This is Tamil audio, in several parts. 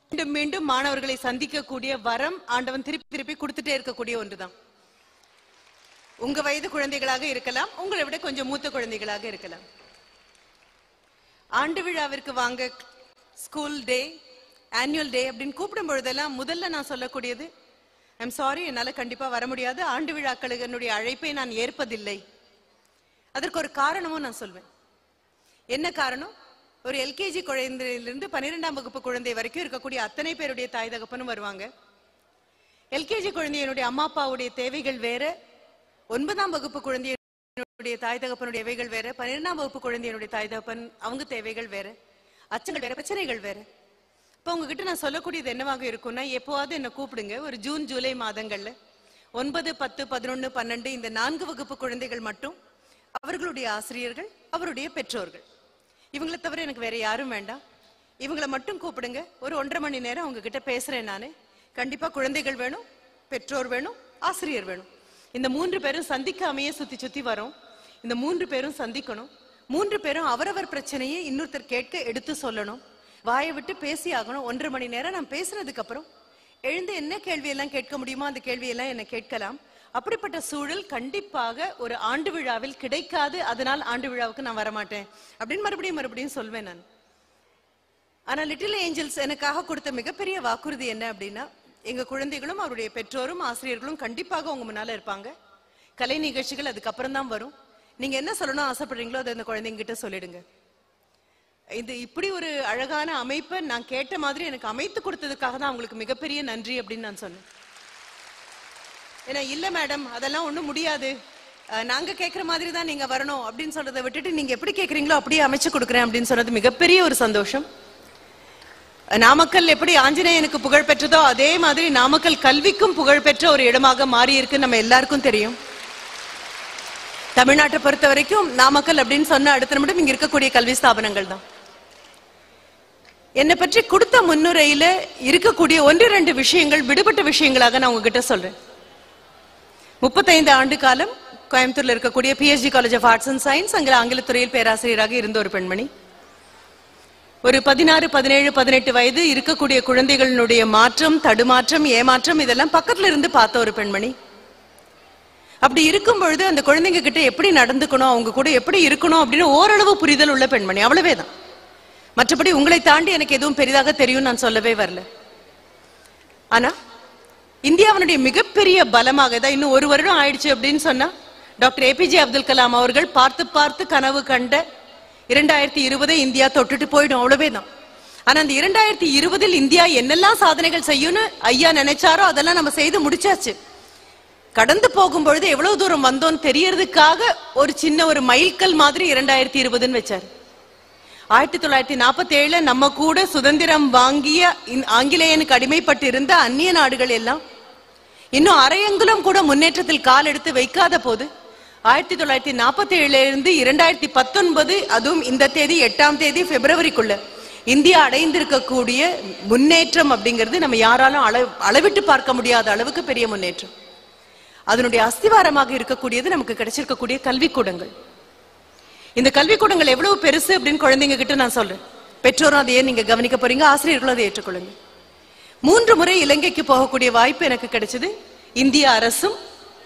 மீண்டும் மீண்டும் மாணவர்களை சந்திக்கக்கூடிய வரம் ஆண்டவன் திருப்பி திருப்பி கொடுத்துட்டே இருக்கக்கூடிய ஒன்றுதான் உங்க வயது குழந்தைகளாக இருக்கலாம் உங்களை விட கொஞ்சம் மூத்த குழந்தைகளாக இருக்கலாம் ஆண்டு விழாவிற்கு வாங்க ஸ்கூல் டே ஆனுவல் டே அப்படின்னு கூப்பிடும் பொழுதெல்லாம் முதல்ல நான் சொல்லக்கூடியது ஐம் சாரி என்னால கண்டிப்பா வர முடியாது ஆண்டு விழாக்களுக்கு என்னுடைய அழைப்பை நான் ஏற்பதில்லை அதற்கு ஒரு காரணமும் நான் சொல்வேன் என்ன காரணம் ஒரு எல்கேஜி குழந்தையிலிருந்து பன்னிரெண்டாம் வகுப்பு குழந்தை வரைக்கும் இருக்கக்கூடிய அத்தனை பேருடைய தாய் தகப்பனும் வருவாங்க எல்கேஜி குழந்தையினுடைய அம்மா அப்பாவுடைய தேவைகள் வேற ஒன்பதாம் வகுப்பு குழந்தையினுடைய தாய் தகப்பனுடைய தேவைகள் வேற பன்னிரெண்டாம் வகுப்பு குழந்தையினுடைய தாய் தகப்பன் அவங்க தேவைகள் வேற அச்சங்கள் வேற பிரச்சனைகள் வேற இப்போ உங்ககிட்ட நான் சொல்லக்கூடியது என்னவாக இருக்கும்னா எப்போவாவது என்ன கூப்பிடுங்க ஒரு ஜூன் ஜூலை மாதங்கள்ல ஒன்பது பத்து பதினொன்னு பன்னெண்டு இந்த நான்கு வகுப்பு குழந்தைகள் மட்டும் அவர்களுடைய ஆசிரியர்கள் அவருடைய பெற்றோர்கள் இவங்களை தவிர எனக்கு வேற யாரும் வேண்டாம் இவங்களை மட்டும் கூப்பிடுங்க ஒரு ஒன்றரை மணி நேரம் அவங்க கிட்ட பேசுறேன் நானு கண்டிப்பா குழந்தைகள் வேணும் பெற்றோர் வேணும் ஆசிரியர் வேணும் இந்த மூன்று பேரும் சந்திக்காமையே சுத்தி சுத்தி வரோம் இந்த மூன்று பேரும் சந்திக்கணும் மூன்று பேரும் அவரவர் பிரச்சனையை இன்னொருத்தர் கேட்க எடுத்து சொல்லணும் வாயை விட்டு பேசி ஆகணும் ஒன்றரை மணி நேரம் நான் பேசுனதுக்கு அப்புறம் எழுந்து என்ன கேள்வியெல்லாம் கேட்க முடியுமோ அந்த கேள்வியெல்லாம் என்ன கேட்கலாம் அப்படிப்பட்ட சூழல் கண்டிப்பாக ஒரு ஆண்டு விழாவில் கிடைக்காது அதனால் ஆண்டு விழாவுக்கு நான் வரமாட்டேன் அப்படின்னு மறுபடியும் மறுபடியும் சொல்வேன் நான் ஆனா லிட்டில் ஏஞ்சல்ஸ் எனக்காக கொடுத்த மிகப்பெரிய வாக்குறுதி என்ன அப்படின்னா எங்க குழந்தைகளும் அவருடைய பெற்றோரும் ஆசிரியர்களும் கண்டிப்பாக உங்க முன்னால இருப்பாங்க கலை நிகழ்ச்சிகள் அதுக்கப்புறம் தான் வரும் நீங்க என்ன சொல்லணும் ஆசைப்படுறீங்களோ அதை அந்த குழந்தைங்க கிட்ட சொல்லிடுங்க இது இப்படி ஒரு அழகான அமைப்பை நான் கேட்ட மாதிரி எனக்கு அமைத்து கொடுத்ததுக்காக தான் அவங்களுக்கு மிகப்பெரிய நன்றி அப்படின்னு நான் சொன்னேன் ஏன்னா இல்ல மேடம் அதெல்லாம் ஒண்ணும் முடியாது அஹ், நாங்க கேக்குற மாதிரி தான் நீங்க வரணும் அப்படின்னு சொல்றதை விட்டுட்டு நீங்க எப்படி கேக்குறீங்களோ அப்படியே அமைச்சு கொடுக்குறேன் அப்படின்னு சொன்னது மிகப்பெரிய ஒரு சந்தோஷம் அஹ், நாமக்கல் எப்படி ஆஞ்சநேயனுக்கு புகழ் பெற்றதோ அதே மாதிரி நாமக்கல் கல்விக்கும் புகழ் பெற்ற ஒரு இடமாக மாறி இருக்கு நம்ம எல்லாருக்கும் தெரியும் தமிழ்நாட்டை பொறுத்த வரைக்கும் நாமக்கல் அப்படின்னு சொன்ன அடுத்த நிமிடம் இங்க இருக்கக்கூடிய கல்வி ஸ்தாபனங்கள் தான் என்னை பற்றி கொடுத்த முன்னுரையில இருக்கக்கூடிய ஒன்று ரெண்டு விஷயங்கள் விடுபட்ட விஷயங்களாக நான் உங்ககிட்ட சொல்றேன் முப்பத்தைந்து ஆண்டு காலம் கோயம்புத்தூர்ல இருக்கக்கூடிய PSG college of arts and science அங்கே ஆங்கிலத்துறையில் பேராசிரியராக இருந்த ஒரு பெண்மணி ஒரு பதினாறு பதினேழு பதினெட்டு வயது இருக்கக்கூடிய குழந்தைகளினுடைய மாற்றம் தடுமாற்றம் ஏமாற்றம் இதெல்லாம் பக்கத்துல இருந்து பார்த்த ஒரு பெண்மணி அப்படி இருக்கும் பொழுது அந்த குழந்தைங்க கிட்ட எப்படி நடந்துக்கணும் அவங்க கூட எப்படி இருக்கணும் அப்படின்னு ஓரளவு புரிதல் உள்ள பெண்மணி அவ்வளவே தான் மற்றபடி உங்களை தாண்டி எனக்கு எதுவும் பெரிதாக தெரியும் நான் சொல்லவே வரல ஆனா இந்தியாவினுடைய மிகப்பெரிய பலமாக தான் இன்னும் ஒரு வருடம் ஆயிடுச்சு அப்படின்னு சொன்னா டாக்டர் ஏபிஜே அப்துல் கலாம் அவர்கள் பார்த்து பார்த்து கனவு கண்ட இரண்டாயிரத்தி இருபதை இந்தியா தொட்டுட்டு போயிடும் அவ்வளவே தான் ஆனா அந்த இரண்டாயிரத்தி இருபதில் இந்தியா என்னெல்லாம் சாதனைகள் செய்யும்னு ஐயா நினைச்சாரோ அதெல்லாம் நம்ம செய்து முடிச்சாச்சு கடந்து போகும்பொழுது எவ்வளவு தூரம் வந்தோம்னு தெரியறதுக்காக ஒரு சின்ன ஒரு மைல்கல் மாதிரி இரண்டாயிரத்தி இருபதுன்னு வச்சாரு ஆயிரத்தி தொள்ளாயிரத்தி நாற்பத்தி ஏழுல நம்ம கூட சுதந்திரம் வாங்கிய இந்த ஆங்கிலேயனுக்கு அடிமைப்பட்டு இருந்த அந்நிய நாடுகள் எல்லாம் இன்னும் அரையங்குலம் கூட முன்னேற்றத்தில் கால் எடுத்து வைக்காத போது ஆயிரத்தி தொள்ளாயிரத்தி நாற்பத்தி ஏழுல இருந்து இரண்டாயிரத்தி பத்தொன்பது அதுவும் இந்த தேதி எட்டாம் தேதி பிப்ரவரிக்குள்ள இந்தியா அடைந்திருக்கக்கூடிய முன்னேற்றம் அப்படிங்கிறது நம்ம யாராலும் அள- அளவிட்டு பார்க்க முடியாத அளவுக்கு பெரிய முன்னேற்றம் அதனுடைய அஸ்திவாரமாக இருக்கக்கூடியது நமக்கு கிடைச்சிருக்கக்கூடிய கல்விக்கூடங்கள் இந்த கல்விக்கூடங்கள் எவ்வளவு பெருசு அப்படின்னு குழந்தைங்க கிட்ட நான் சொல்றேன் பெற்றோரும் அதையே நீங்க கவனிக்க போறீங்க ஆசிரியர்களும் அதை ஏற்றுக்கொள்ளுங்க மூன்று முறை இலங்கைக்கு போகக்கூடிய வாய்ப்பு எனக்கு கிடைச்சது இந்திய அரசும்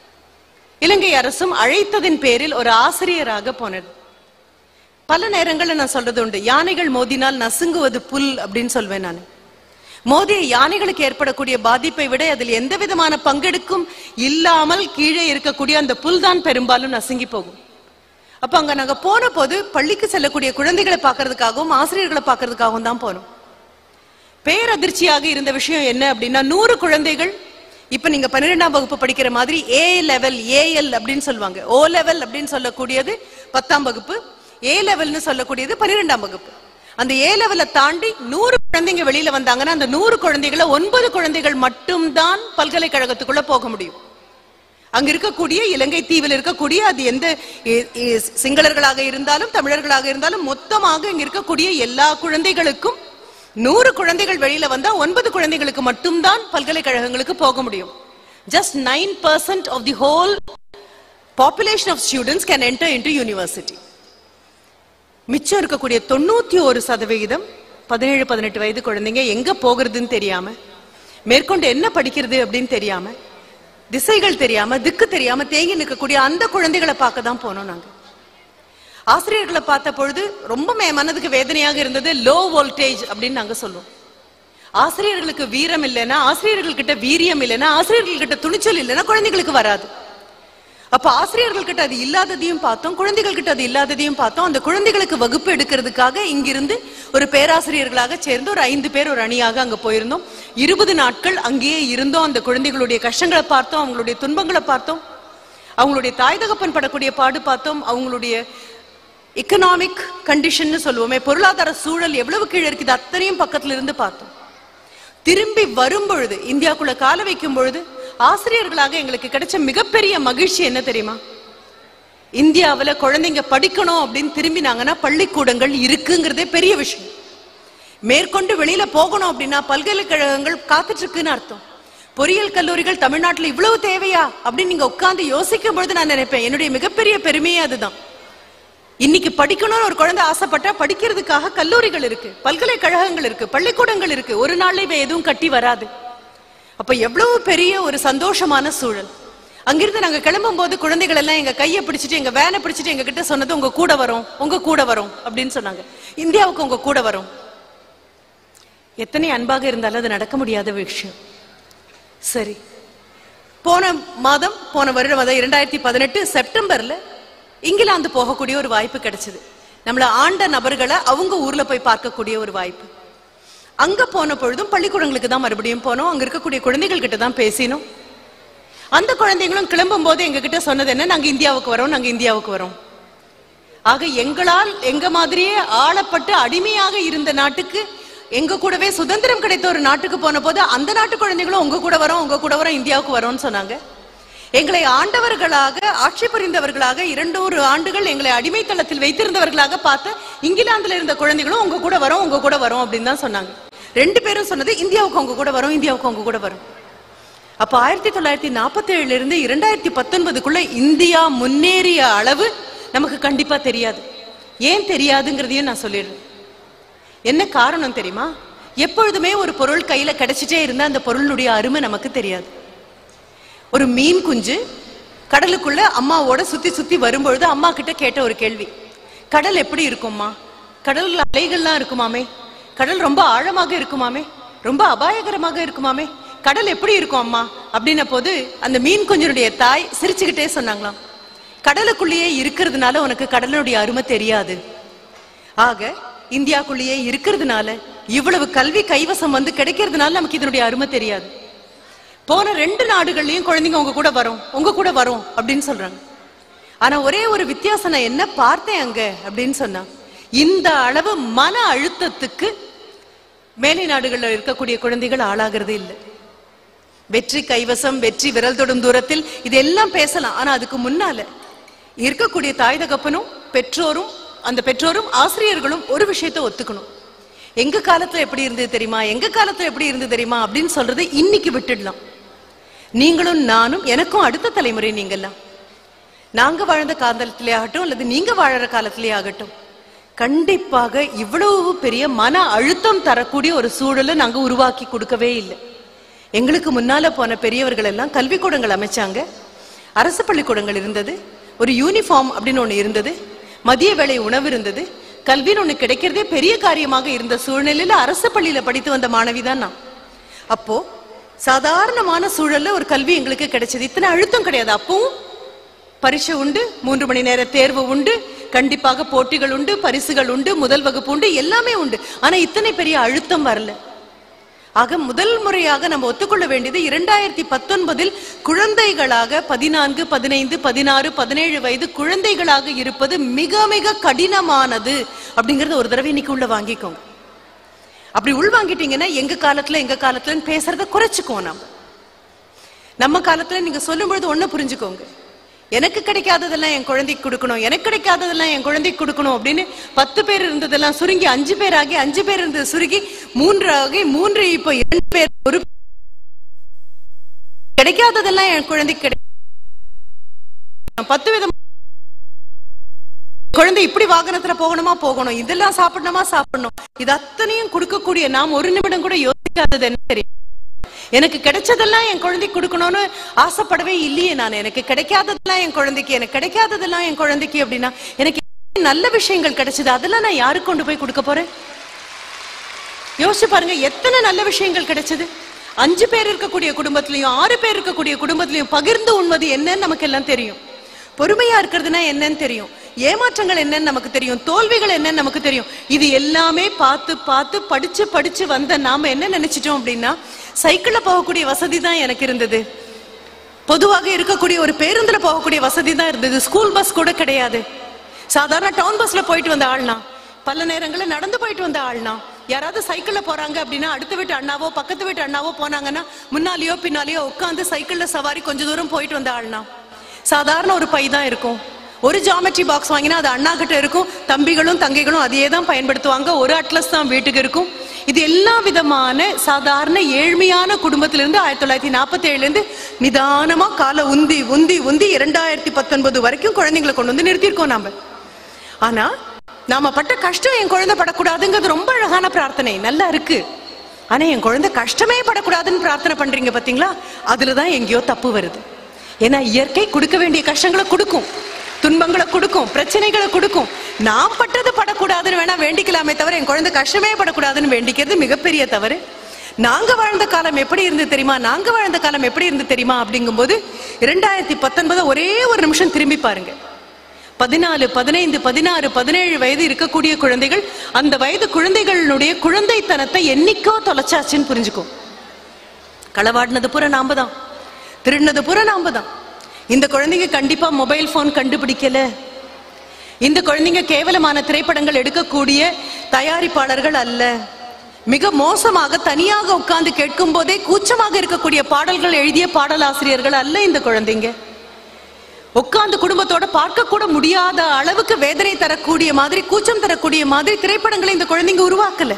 இலங்கை அரசும் அழைத்ததின் பேரில் ஒரு ஆசிரியராக போனது பல நேரங்கள்ல நான் சொல்றது உண்டு யானைகள் மோதினால் நசுங்குவது புல் அப்படின்னு சொல்வேன் நான் மோதிய யானைகளுக்கு ஏற்படக்கூடிய பாதிப்பை விட அதில் எந்த விதமான பங்கெடுக்கும் இல்லாமல் கீழே இருக்கக்கூடிய அந்த புல் தான் பெரும்பாலும் நசுங்கி போகும் அப்ப அங்க நாங்க போன போது பள்ளிக்கு செல்லக்கூடிய குழந்தைகளை பார்க்கறதுக்காகவும் ஆசிரியர்களை பார்க்கறதுக்காகவும் தான் போனோம் பேரதிர்ச்சியாக இருந்த விஷயம் என்ன அப்படின்னா நூறு குழந்தைகள் இப்ப நீங்க பன்னிரெண்டாம் வகுப்பு படிக்கிற மாதிரி ஏ லெவல் ஏஎல் அப்படின்னு சொல்லுவாங்க ஓ லெவல் அப்படின்னு சொல்லக்கூடியது பத்தாம் வகுப்பு ஏ லெவல்னு சொல்லக்கூடியது பன்னிரெண்டாம் வகுப்பு அந்த ஏ லெவலை தாண்டி நூறு குழந்தைங்க வெளியில வந்தாங்கன்னா அந்த நூறு குழந்தைகளை ஒன்பது குழந்தைகள் மட்டும்தான் பல்கலைக்கழகத்துக்குள்ள போக முடியும் அங்க இருக்கக்கூடிய இலங்கை தீவில் இருக்கக்கூடிய அது எந்த இ- இ- சிங்களர்களாக இருந்தாலும் தமிழர்களாக இருந்தாலும் மொத்தமாக இங்க இருக்கக்கூடிய எல்லா குழந்தைகளுக்கும் நூறு குழந்தைகள் வெளியில வந்தா ஒன்பது குழந்தைகளுக்கு மட்டும்தான் பல்கலைக்கழகங்களுக்கு போக முடியும் just nine percent of the whole population of students can enter into university மிச்சம் இருக்கக்கூடிய தொண்ணூத்தி ஒரு சதவிகிதம் பதினேழு பதினெட்டு வயது குழந்தைங்க எங்க போகிறதுன்னு தெரியாம மேற்கொண்டு என்ன படிக்கிறது அப்படின்னு தெரியாம திசைகள் தெரியாம திக்கு தெரியாம தேங்கி நிற்கக்கூடிய அந்த குழந்தைகளை பார்க்க தான் போனோம் நாங்க ஆசிரியர்களை பார்த்த பொழுது ரொம்ப மே- மனதுக்கு வேதனையாக இருந்தது லோ வோல்டேஜ் அப்படின்னு நாங்க சொல்லுவோம் ஆசிரியர்களுக்கு வீரம் இல்லைன்னா ஆசிரியர்கள் கிட்ட வீரியம் இல்லைன்னா ஆசிரியர்கள் கிட்ட துணிச்சல் இல்லைன்னா குழந்தைகளுக்கு வராது அப்ப ஆசிரியர்கள் கிட்ட அது இல்லாததையும் பார்த்தோம் குழந்தைகள் கிட்ட அது இல்லாததையும் பார்த்தோம் அந்த குழந்தைகளுக்கு வகுப்பு எடுக்கிறதுக்காக இங்கிருந்து ஒரு பேராசிரியர்களாக சேர்ந்து ஒரு ஐந்து பேர் ஒரு அணியாக அங்க போயிருந்தோம் இருபது நாட்கள் அங்கேயே இருந்தோம் அந்த குழந்தைகளுடைய கஷ்டங்களை பார்த்தோம் அவங்களுடைய துன்பங்களை பார்த்தோம் அவங்களுடைய தாய் தகப்பன் படக்கூடிய பாடு பார்த்தோம் அவங்களுடைய எக்கனாமிக் கண்டிஷன் சொல்லுவோமே பொருளாதார சூழல் எவ்வளவு கீழே இருக்குது அத்தனையும் பக்கத்துல இருந்து பார்த்தோம் திரும்பி வரும் பொழுது இந்தியாக்குள்ள கால வைக்கும் பொழுது ஆசிரியர்களாக எங்களுக்கு கிடைச்ச மிகப்பெரிய மகிழ்ச்சி என்ன தெரியுமா இந்தியாவுல குழந்தைங்க படிக்கணும் அப்படின்னு திரும்பினாங்கன்னா பள்ளிக்கூடங்கள் இருக்குங்கிறதே பெரிய விஷயம் மேற்கொண்டு வெளியில போகணும் அப்படின்னா பல்கலைக்கழகங்கள் காத்துட்டு இருக்குன்னு அர்த்தம் பொறியியல் கல்லூரிகள் தமிழ்நாட்டுல இவ்வளவு தேவையா அப்படின்னு நீங்க உட்கார்ந்து யோசிக்கும் பொழுது நான் நினைப்பேன் என்னுடைய மிகப்பெரிய பெருமையே அதுதான் இன்னைக்கு படிக்கணும்னு ஒரு குழந்தை ஆசைப்பட்டா படிக்கிறதுக்காக கல்லூரிகள் இருக்கு பல்கலைக்கழகங்கள் இருக்கு பள்ளிக்கூடங்கள் இருக்கு ஒரு நாள்ல இவ எதுவும் கட்டி வராது அப்ப எவ்வளவு பெரிய ஒரு சந்தோஷமான சூழல் அங்கிருந்து நாங்க கிளம்பும் போது குழந்தைகள் எல்லாம் எங்க கையை பிடிச்சிட்டு எங்க வேனை பிடிச்சிட்டு எங்க கிட்ட சொன்னது உங்க கூட வரும் உங்க கூட வரும் அப்படின்னு சொன்னாங்க இந்தியாவுக்கு உங்க கூட வரும் எத்தனை அன்பாக இருந்தாலும் அது நடக்க முடியாத விஷயம் சரி போன மாதம் போன வருடம் அதாவது இரண்டாயிரத்தி பதினெட்டு செப்டம்பர்ல இங்கிலாந்து போகக்கூடிய ஒரு வாய்ப்பு கிடைச்சது நம்மள ஆண்ட நபர்களை அவங்க ஊர்ல போய் பார்க்கக்கூடிய ஒரு வாய்ப்பு அங்க போன பொழுதும் பள்ளிக்கூடங்களுக்கு தான் மறுபடியும் போனோம் அங்க இருக்கக்கூடிய குழந்தைகள் கிட்ட தான் பேசினோம் அந்த குழந்தைகளும் கிளம்பும் போது எங்க கிட்ட சொன்னது என்ன நாங்க இந்தியாவுக்கு வரோம் நாங்க இந்தியாவுக்கு வரோம் ஆக எங்களால் எங்க மாதிரியே ஆளப்பட்டு அடிமையாக இருந்த நாட்டுக்கு எங்க கூடவே சுதந்திரம் கிடைத்த ஒரு நாட்டுக்கு போன போது அந்த நாட்டு குழந்தைகளும் உங்க கூட வரோம் உங்க கூட வரோம் இந்தியாவுக்கு வரோம்னு சொன்னாங்க எங்களை ஆண்டவர்களாக ஆட்சி புரிந்தவர்களாக இரண்டூறு ஆண்டுகள் எங்களை அடிமைத்தளத்தில் வைத்திருந்தவர்களாக பார்த்த இங்கிலாந்துல இருந்த குழந்தைகளும் உங்க கூட வரோம் உங்க கூட வரோம் அப்படின்னு தான் சொன்னாங்க ரெண்டு பேரும் சொன்னது இந்தியாவுக்கு உங்க கூட வரோம் இந்தியாவுக்கு உங்க கூட வரோம் அப்ப ஆயிரத்தி தொள்ளாயிரத்தி நாற்பத்தி ஏழுல இருந்து இரண்டாயிரத்தி பத்தொன்பதுக்குள்ள இந்தியா முன்னேறிய அளவு நமக்கு கண்டிப்பா தெரியாது ஏன் தெரியாதுங்கிறதையும் நான் சொல்லிடுறேன் என்ன காரணம் தெரியுமா எப்பொழுதுமே ஒரு பொருள் கையில கிடைச்சிட்டே இருந்தா அந்த பொருளுடைய அருமை நமக்கு தெரியாது ஒரு மீன் குஞ்சு கடலுக்குள்ள அம்மாவோட சுத்தி சுத்தி வரும்பொழுது அம்மா கிட்ட கேட்ட ஒரு கேள்வி கடல் எப்படி இருக்கும்மா கடல்ல அலைகள்லாம் இருக்குமாமே கடல் ரொம்ப ஆழமாக இருக்குமாமே ரொம்ப அபாயகரமாக இருக்குமாமே கடல் எப்படி இருக்கும் அம்மா அப்படின்ன போது அந்த மீன் குஞ்சினுடைய தாய் சிரிச்சுக்கிட்டே சொன்னாங்களாம் கடலுக்குள்ளேயே இருக்கிறதுனால உனக்கு கடலுடைய அருமை தெரியாது ஆக இந்தியாக்குள்ளேயே இருக்கிறதுனால இவ்வளவு கல்வி கைவசம் வந்து கிடைக்கிறதுனால நமக்கு இதனுடைய அருமை தெரியாது போன ரெண்டு நாடுகள்லயும் குழந்தைங்க உங்க கூட வரும் உங்க கூட வரும் அப்படின்னு சொல்றாங்க ஆனா ஒரே ஒரு வித்தியாசம் நான் என்ன பார்த்தேன் அங்க அப்படின்னு சொன்னா இந்த அளவு மன அழுத்தத்துக்கு மேலை நாடுகள்ல இருக்கக்கூடிய குழந்தைகள் ஆளாகிறது இல்லை வெற்றி கைவசம் வெற்றி விரல் தொடும் தூரத்தில் இதெல்லாம் பேசலாம் ஆனா அதுக்கு முன்னால இருக்கக்கூடிய தாய் தகப்பனும் பெற்றோரும் அந்த பெற்றோரும் ஆசிரியர்களும் ஒரு விஷயத்தை ஒத்துக்கணும் எங்க காலத்துல எப்படி இருந்தது தெரியுமா எங்க காலத்துல எப்படி இருந்தது தெரியுமா அப்படின்னு சொல்றதை இன்னைக்கு விட்டுடலாம் நீங்களும் நானும் எனக்கும் அடுத்த தலைமுறை நீங்கெல்லாம் நாங்க வாழ்ந்த காலத்திலே ஆகட்டும் அல்லது நீங்க வாழற காலத்திலே ஆகட்டும் கண்டிப்பாக இவ்வளவு பெரிய மன அழுத்தம் தரக்கூடிய ஒரு சூழலை நாங்க உருவாக்கி கொடுக்கவே இல்லை எங்களுக்கு முன்னால போன பெரியவர்கள் எல்லாம் கல்விக்கூடங்கள் அமைச்சாங்க அரசு பள்ளிக்கூடங்கள் இருந்தது ஒரு யூனிஃபார்ம் அப்படின்னு ஒண்ணு இருந்தது மதிய வேளை உணவு இருந்தது கல்வின்னு ஒண்ணு கிடைக்கிறதே பெரிய காரியமாக இருந்த சூழ்நிலையில அரசு பள்ளியில படித்து வந்த மாணவி தான் நான் அப்போ சாதாரணமான சூழல்ல ஒரு கல்வி எங்களுக்கு கிடைச்சது இத்தனை அழுத்தம் கிடையாது அப்பவும் பரீட்சை உண்டு மூன்று மணி நேர தேர்வு உண்டு கண்டிப்பாக போட்டிகள் உண்டு பரிசுகள் உண்டு முதல் வகுப்பு உண்டு எல்லாமே உண்டு ஆனா இத்தனை பெரிய அழுத்தம் வரல ஆக முதல் முறையாக நம்ம ஒத்துக்கொள்ள வேண்டியது இரண்டாயிரத்தி பத்தொன்பதில் குழந்தைகளாக பதினான்கு பதினைந்து பதினாறு பதினேழு வயது குழந்தைகளாக இருப்பது மிக மிக கடினமானது அப்படிங்கறத ஒரு தடவை இன்னைக்கு உள்ள வாங்கிக்கோங்க அப்படி உள் வாங்கிட்டீங்கன்னா எங்க காலத்துல எங்க காலத்துலன்னு பேசுறத குறைச்சுக்குவோம் நம்ம நம்ம காலத்துல நீங்க சொல்லும் பொழுது ஒண்ணு புரிஞ்சுக்கோங்க எனக்கு கிடைக்காததெல்லாம் என் குழந்தைக்கு கொடுக்கணும் எனக்கு கிடைக்காததெல்லாம் என் குழந்தைக்கு கொடுக்கணும் அப்படின்னு பத்து பேர் இருந்ததெல்லாம் சுருங்கி அஞ்சு பேர் ஆகி அஞ்சு பேர் இருந்தது சுருங்கி மூன்று ஆகி மூன்று இப்போ இரண்டு பேர் ஒரு கிடைக்காததெல்லாம் என் குழந்தைக்கு கிடை பத்து விதம் குழந்தை இப்படி வாகனத்துல போகணுமா போகணும் இதெல்லாம் சாப்பிடணுமா சாப்பிடணும் இது அத்தனையும் கொடுக்கக்கூடிய நாம் ஒரு நிமிடம் கூட யோசிக்காதது என்ன தெரியும் எனக்கு கிடைச்சதெல்லாம் என் குழந்தைக்கு கொடுக்கணும்னு ஆசைப்படவே இல்லையே நான் எனக்கு கிடைக்காததெல்லாம் என் குழந்தைக்கு எனக்கு கிடைக்காததெல்லாம் என் குழந்தைக்கு அப்படின்னா எனக்கு எத்தனை நல்ல விஷயங்கள் கிடைச்சது அதெல்லாம் நான் யாருக்கு கொண்டு போய் கொடுக்க போறேன் யோசிச்சு பாருங்க எத்தனை நல்ல விஷயங்கள் கிடைச்சது அஞ்சு பேர் இருக்கக்கூடிய குடும்பத்திலையும் ஆறு பேர் இருக்கக்கூடிய குடும்பத்திலையும் பகிர்ந்து உண்வது என்னன்னு நமக்கு எல்லாம் தெரியும் பொறுமையா இருக்கிறதுனா என்னன்னு தெரியும் ஏமாற்றங்கள் என்னன்னு நமக்கு தெரியும் தோல்விகள் என்னன்னு நமக்கு தெரியும் இது எல்லாமே பார்த்து பார்த்து படிச்சு படிச்சு வந்த நாம என்ன நினைச்சிட்டோம் அப்படின்னா சைக்கிள்ல போகக்கூடிய வசதி தான் எனக்கு இருந்தது பொதுவாக இருக்கக்கூடிய ஒரு பேருந்துல போகக்கூடிய வசதி தான் இருந்தது ஸ்கூல் பஸ் கூட கிடையாது சாதாரண டவுன் பஸ்ல போயிட்டு வந்த ஆள்னா பல நேரங்கள்ல நடந்து போயிட்டு வந்த ஆள்னா யாராவது சைக்கிள்ல போறாங்க அப்படின்னா அடுத்த வீட்டு அண்ணாவோ பக்கத்து வீட்டு அண்ணாவோ போனாங்கன்னா முன்னாலேயோ பின்னாலேயோ உட்காந்து சைக்கிள்ல சவாரி கொஞ்ச தூரம் போயிட்டு வந்த ஆள்னா சாதாரண ஒரு பை தான் இருக்கும் ஒரு ஜாமெட்ரி பாக்ஸ் வாங்கினா அது அண்ணா கிட்ட இருக்கும் தம்பிகளும் தங்கைகளும் அதையே தான் பயன்படுத்துவாங்க ஒரு அட்லஸ் தான் வீட்டுக்கு இருக்கும் இது எல்லா விதமான சாதாரண ஏழ்மையான குடும்பத்திலிருந்து ஆயிரத்தி தொள்ளாயிரத்தி நாற்பத்தி ஏழுலேருந்து நிதானமா காலை உந்தி உந்தி உந்தி இரண்டாயிரத்தி பத்தொன்பது வரைக்கும் குழந்தைங்களை கொண்டு வந்து நிறுத்தியிருக்கோம் நாம ஆனா நாம பட்ட கஷ்டம் என் குழந்தை படக்கூடாதுங்கிறது ரொம்ப அழகான பிரார்த்தனை நல்லா இருக்கு ஆனா என் குழந்தை கஷ்டமே படக்கூடாதுன்னு பிரார்த்தனை பண்றீங்க பாத்தீங்களா அதுலதான் எங்கேயோ தப்பு வருது ஏன்னா இயற்கை கொடுக்க வேண்டிய கஷ்டங்களை கொடுக்கும் துன்பங்களை கொடுக்கும் பிரச்சனைகளை கொடுக்கும் நான் பட்டது படக்கூடாதுன்னு வேணா வேண்டிக்கலாமே தவிர என் குழந்தை கஷ்டமே படக்கூடாதுன்னு வேண்டிக்கிறது மிகப்பெரிய தவறு நாங்க வாழ்ந்த காலம் எப்படி இருந்து தெரியுமா நாங்க வாழ்ந்த காலம் எப்படி இருந்து தெரியுமா அப்படிங்கும்போது இரண்டாயிரத்தி பத்தொன்பது ஒரே ஒரு நிமிஷம் திரும்பி பாருங்க பதினாலு பதினைந்து பதினாறு பதினேழு வயது இருக்கக்கூடிய குழந்தைகள் அந்த வயது குழந்தைகளுடைய குழந்தைத்தனத்தை என்னைக்கோ தொலைச்சாச்சுன்னு புரிஞ்சுக்கும் களவாடினது பூரா நாம தான் திருடினது பூரா நாம தான் இந்த குழந்தைங்க கண்டிப்பா மொபைல் போன் கண்டுபிடிக்கல இந்த குழந்தைங்க கேவலமான திரைப்படங்கள் எடுக்கக்கூடிய தயாரிப்பாளர்கள் அல்ல மிக மோசமாக தனியாக உட்கார்ந்து கேட்கும் போதே கூச்சமாக இருக்கக்கூடிய பாடல்கள் எழுதிய பாடலாசிரியர்கள் அல்ல இந்த குழந்தைங்க உட்கார்ந்து குடும்பத்தோட பார்க்க கூட முடியாத அளவுக்கு வேதனை தரக்கூடிய மாதிரி கூச்சம் தரக்கூடிய மாதிரி திரைப்படங்களை இந்த குழந்தைங்க உருவாக்கல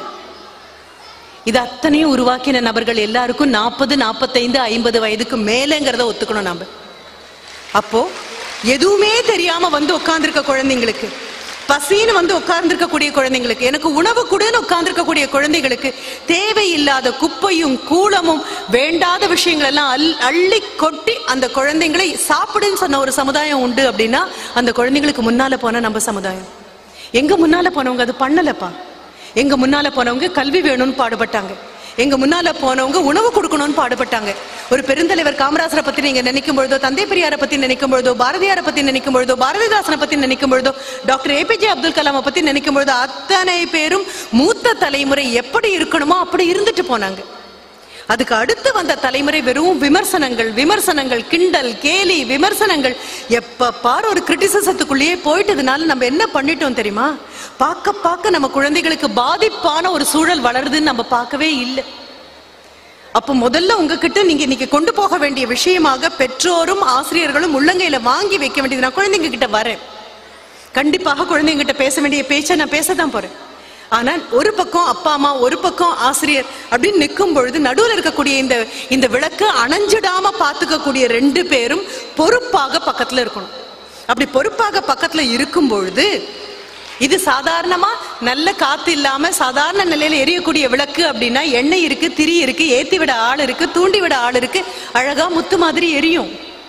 இது அத்தனையும் உருவாக்கின நபர்கள் எல்லாருக்கும் நாற்பது நாற்பத்தைந்து ஐம்பது வயதுக்கு மேலேங்கிறத ஒத்துக்கணும் நாம அப்போ எதுவுமே தெரியாம வந்து உட்கார்ந்திருக்க குழந்தைங்களுக்கு பசின்னு வந்து உட்கார்ந்திருக்கக்கூடிய குழந்தைங்களுக்கு எனக்கு உணவு கொடுன்னு உட்கார்ந்திருக்கக்கூடிய குழந்தைகளுக்கு தேவையில்லாத குப்பையும் கூலமும் வேண்டாத விஷயங்கள் எல்லாம் அல் அள்ளி கொட்டி அந்த குழந்தைங்களை சாப்பிடுன்னு சொன்ன ஒரு சமுதாயம் உண்டு அப்படின்னா அந்த குழந்தைங்களுக்கு முன்னால போன நம்ம சமுதாயம் எங்க முன்னால போனவங்க அது பண்ணலப்பா எங்க முன்னால போனவங்க கல்வி வேணும்னு பாடுபட்டாங்க எங்க முன்னால போனவங்க உணவு கொடுக்கணும்னு பாடுபட்டாங்க ஒரு பெருந்தலைவர் காமராசரை பத்தி நீங்க நினைக்கும் பொழுதோ தந்தை பெரியாரை பத்தி நினைக்கும் பொழுதோ பாரதியாரை பத்தி நினைக்கும் பொழுதோ பாரதிதாசனை பத்தி நினைக்கும் பொழுதோ டாக்டர் ஏபிஜே அப்துல் கலாமை பத்தி நினைக்கும் பொழுதோ அத்தனை பேரும் மூத்த தலைமுறை எப்படி இருக்கணுமோ அப்படி இருந்துட்டு போனாங்க அதுக்கு அடுத்து வந்த தலைமுறை வெறும் விமர்சனங்கள் விமர்சனங்கள் கிண்டல் கேலி விமர்சனங்கள் எப்ப பாரு ஒரு கிரிட்டிசிசத்துக்குள்ளேயே போயிட்டதுனால நம்ம என்ன பண்ணிட்டோம் தெரியுமா பார்க்க பார்க்க நம்ம குழந்தைகளுக்கு பாதிப்பான ஒரு சூழல் வளருதுன்னு நம்ம பார்க்கவே இல்லை அப்ப முதல்ல உங்ககிட்ட நீங்க இன்னைக்கு கொண்டு போக வேண்டிய விஷயமாக பெற்றோரும் ஆசிரியர்களும் உள்ளங்கையில வாங்கி வைக்க வேண்டியது நான் குழந்தைங்க கிட்ட வரேன் கண்டிப்பாக குழந்தைங்க கிட்ட பேச வேண்டிய பேச்சை நான் பேச தான் போறேன் ஆனால் ஒரு பக்கம் அப்பா அம்மா ஒரு பக்கம் ஆசிரியர் அப்படின்னு நிற்கும் பொழுது நடுவில் இருக்கக்கூடிய இந்த இந்த விளக்கு அணைஞ்சிடாம பார்த்துக்கக்கூடிய ரெண்டு பேரும் பொறுப்பாக பக்கத்துல இருக்கணும் அப்படி பொறுப்பாக பக்கத்துல இருக்கும் பொழுது இது சாதாரணமா நல்ல காத்து இல்லாம சாதாரண நிலையில எரியக்கூடிய விளக்கு அப்படின்னா எண்ணெய் இருக்கு திரி இருக்கு ஏத்தி விட ஆள் இருக்கு தூண்டி விட ஆள் இருக்கு அழகா முத்து மாதிரி எரியும்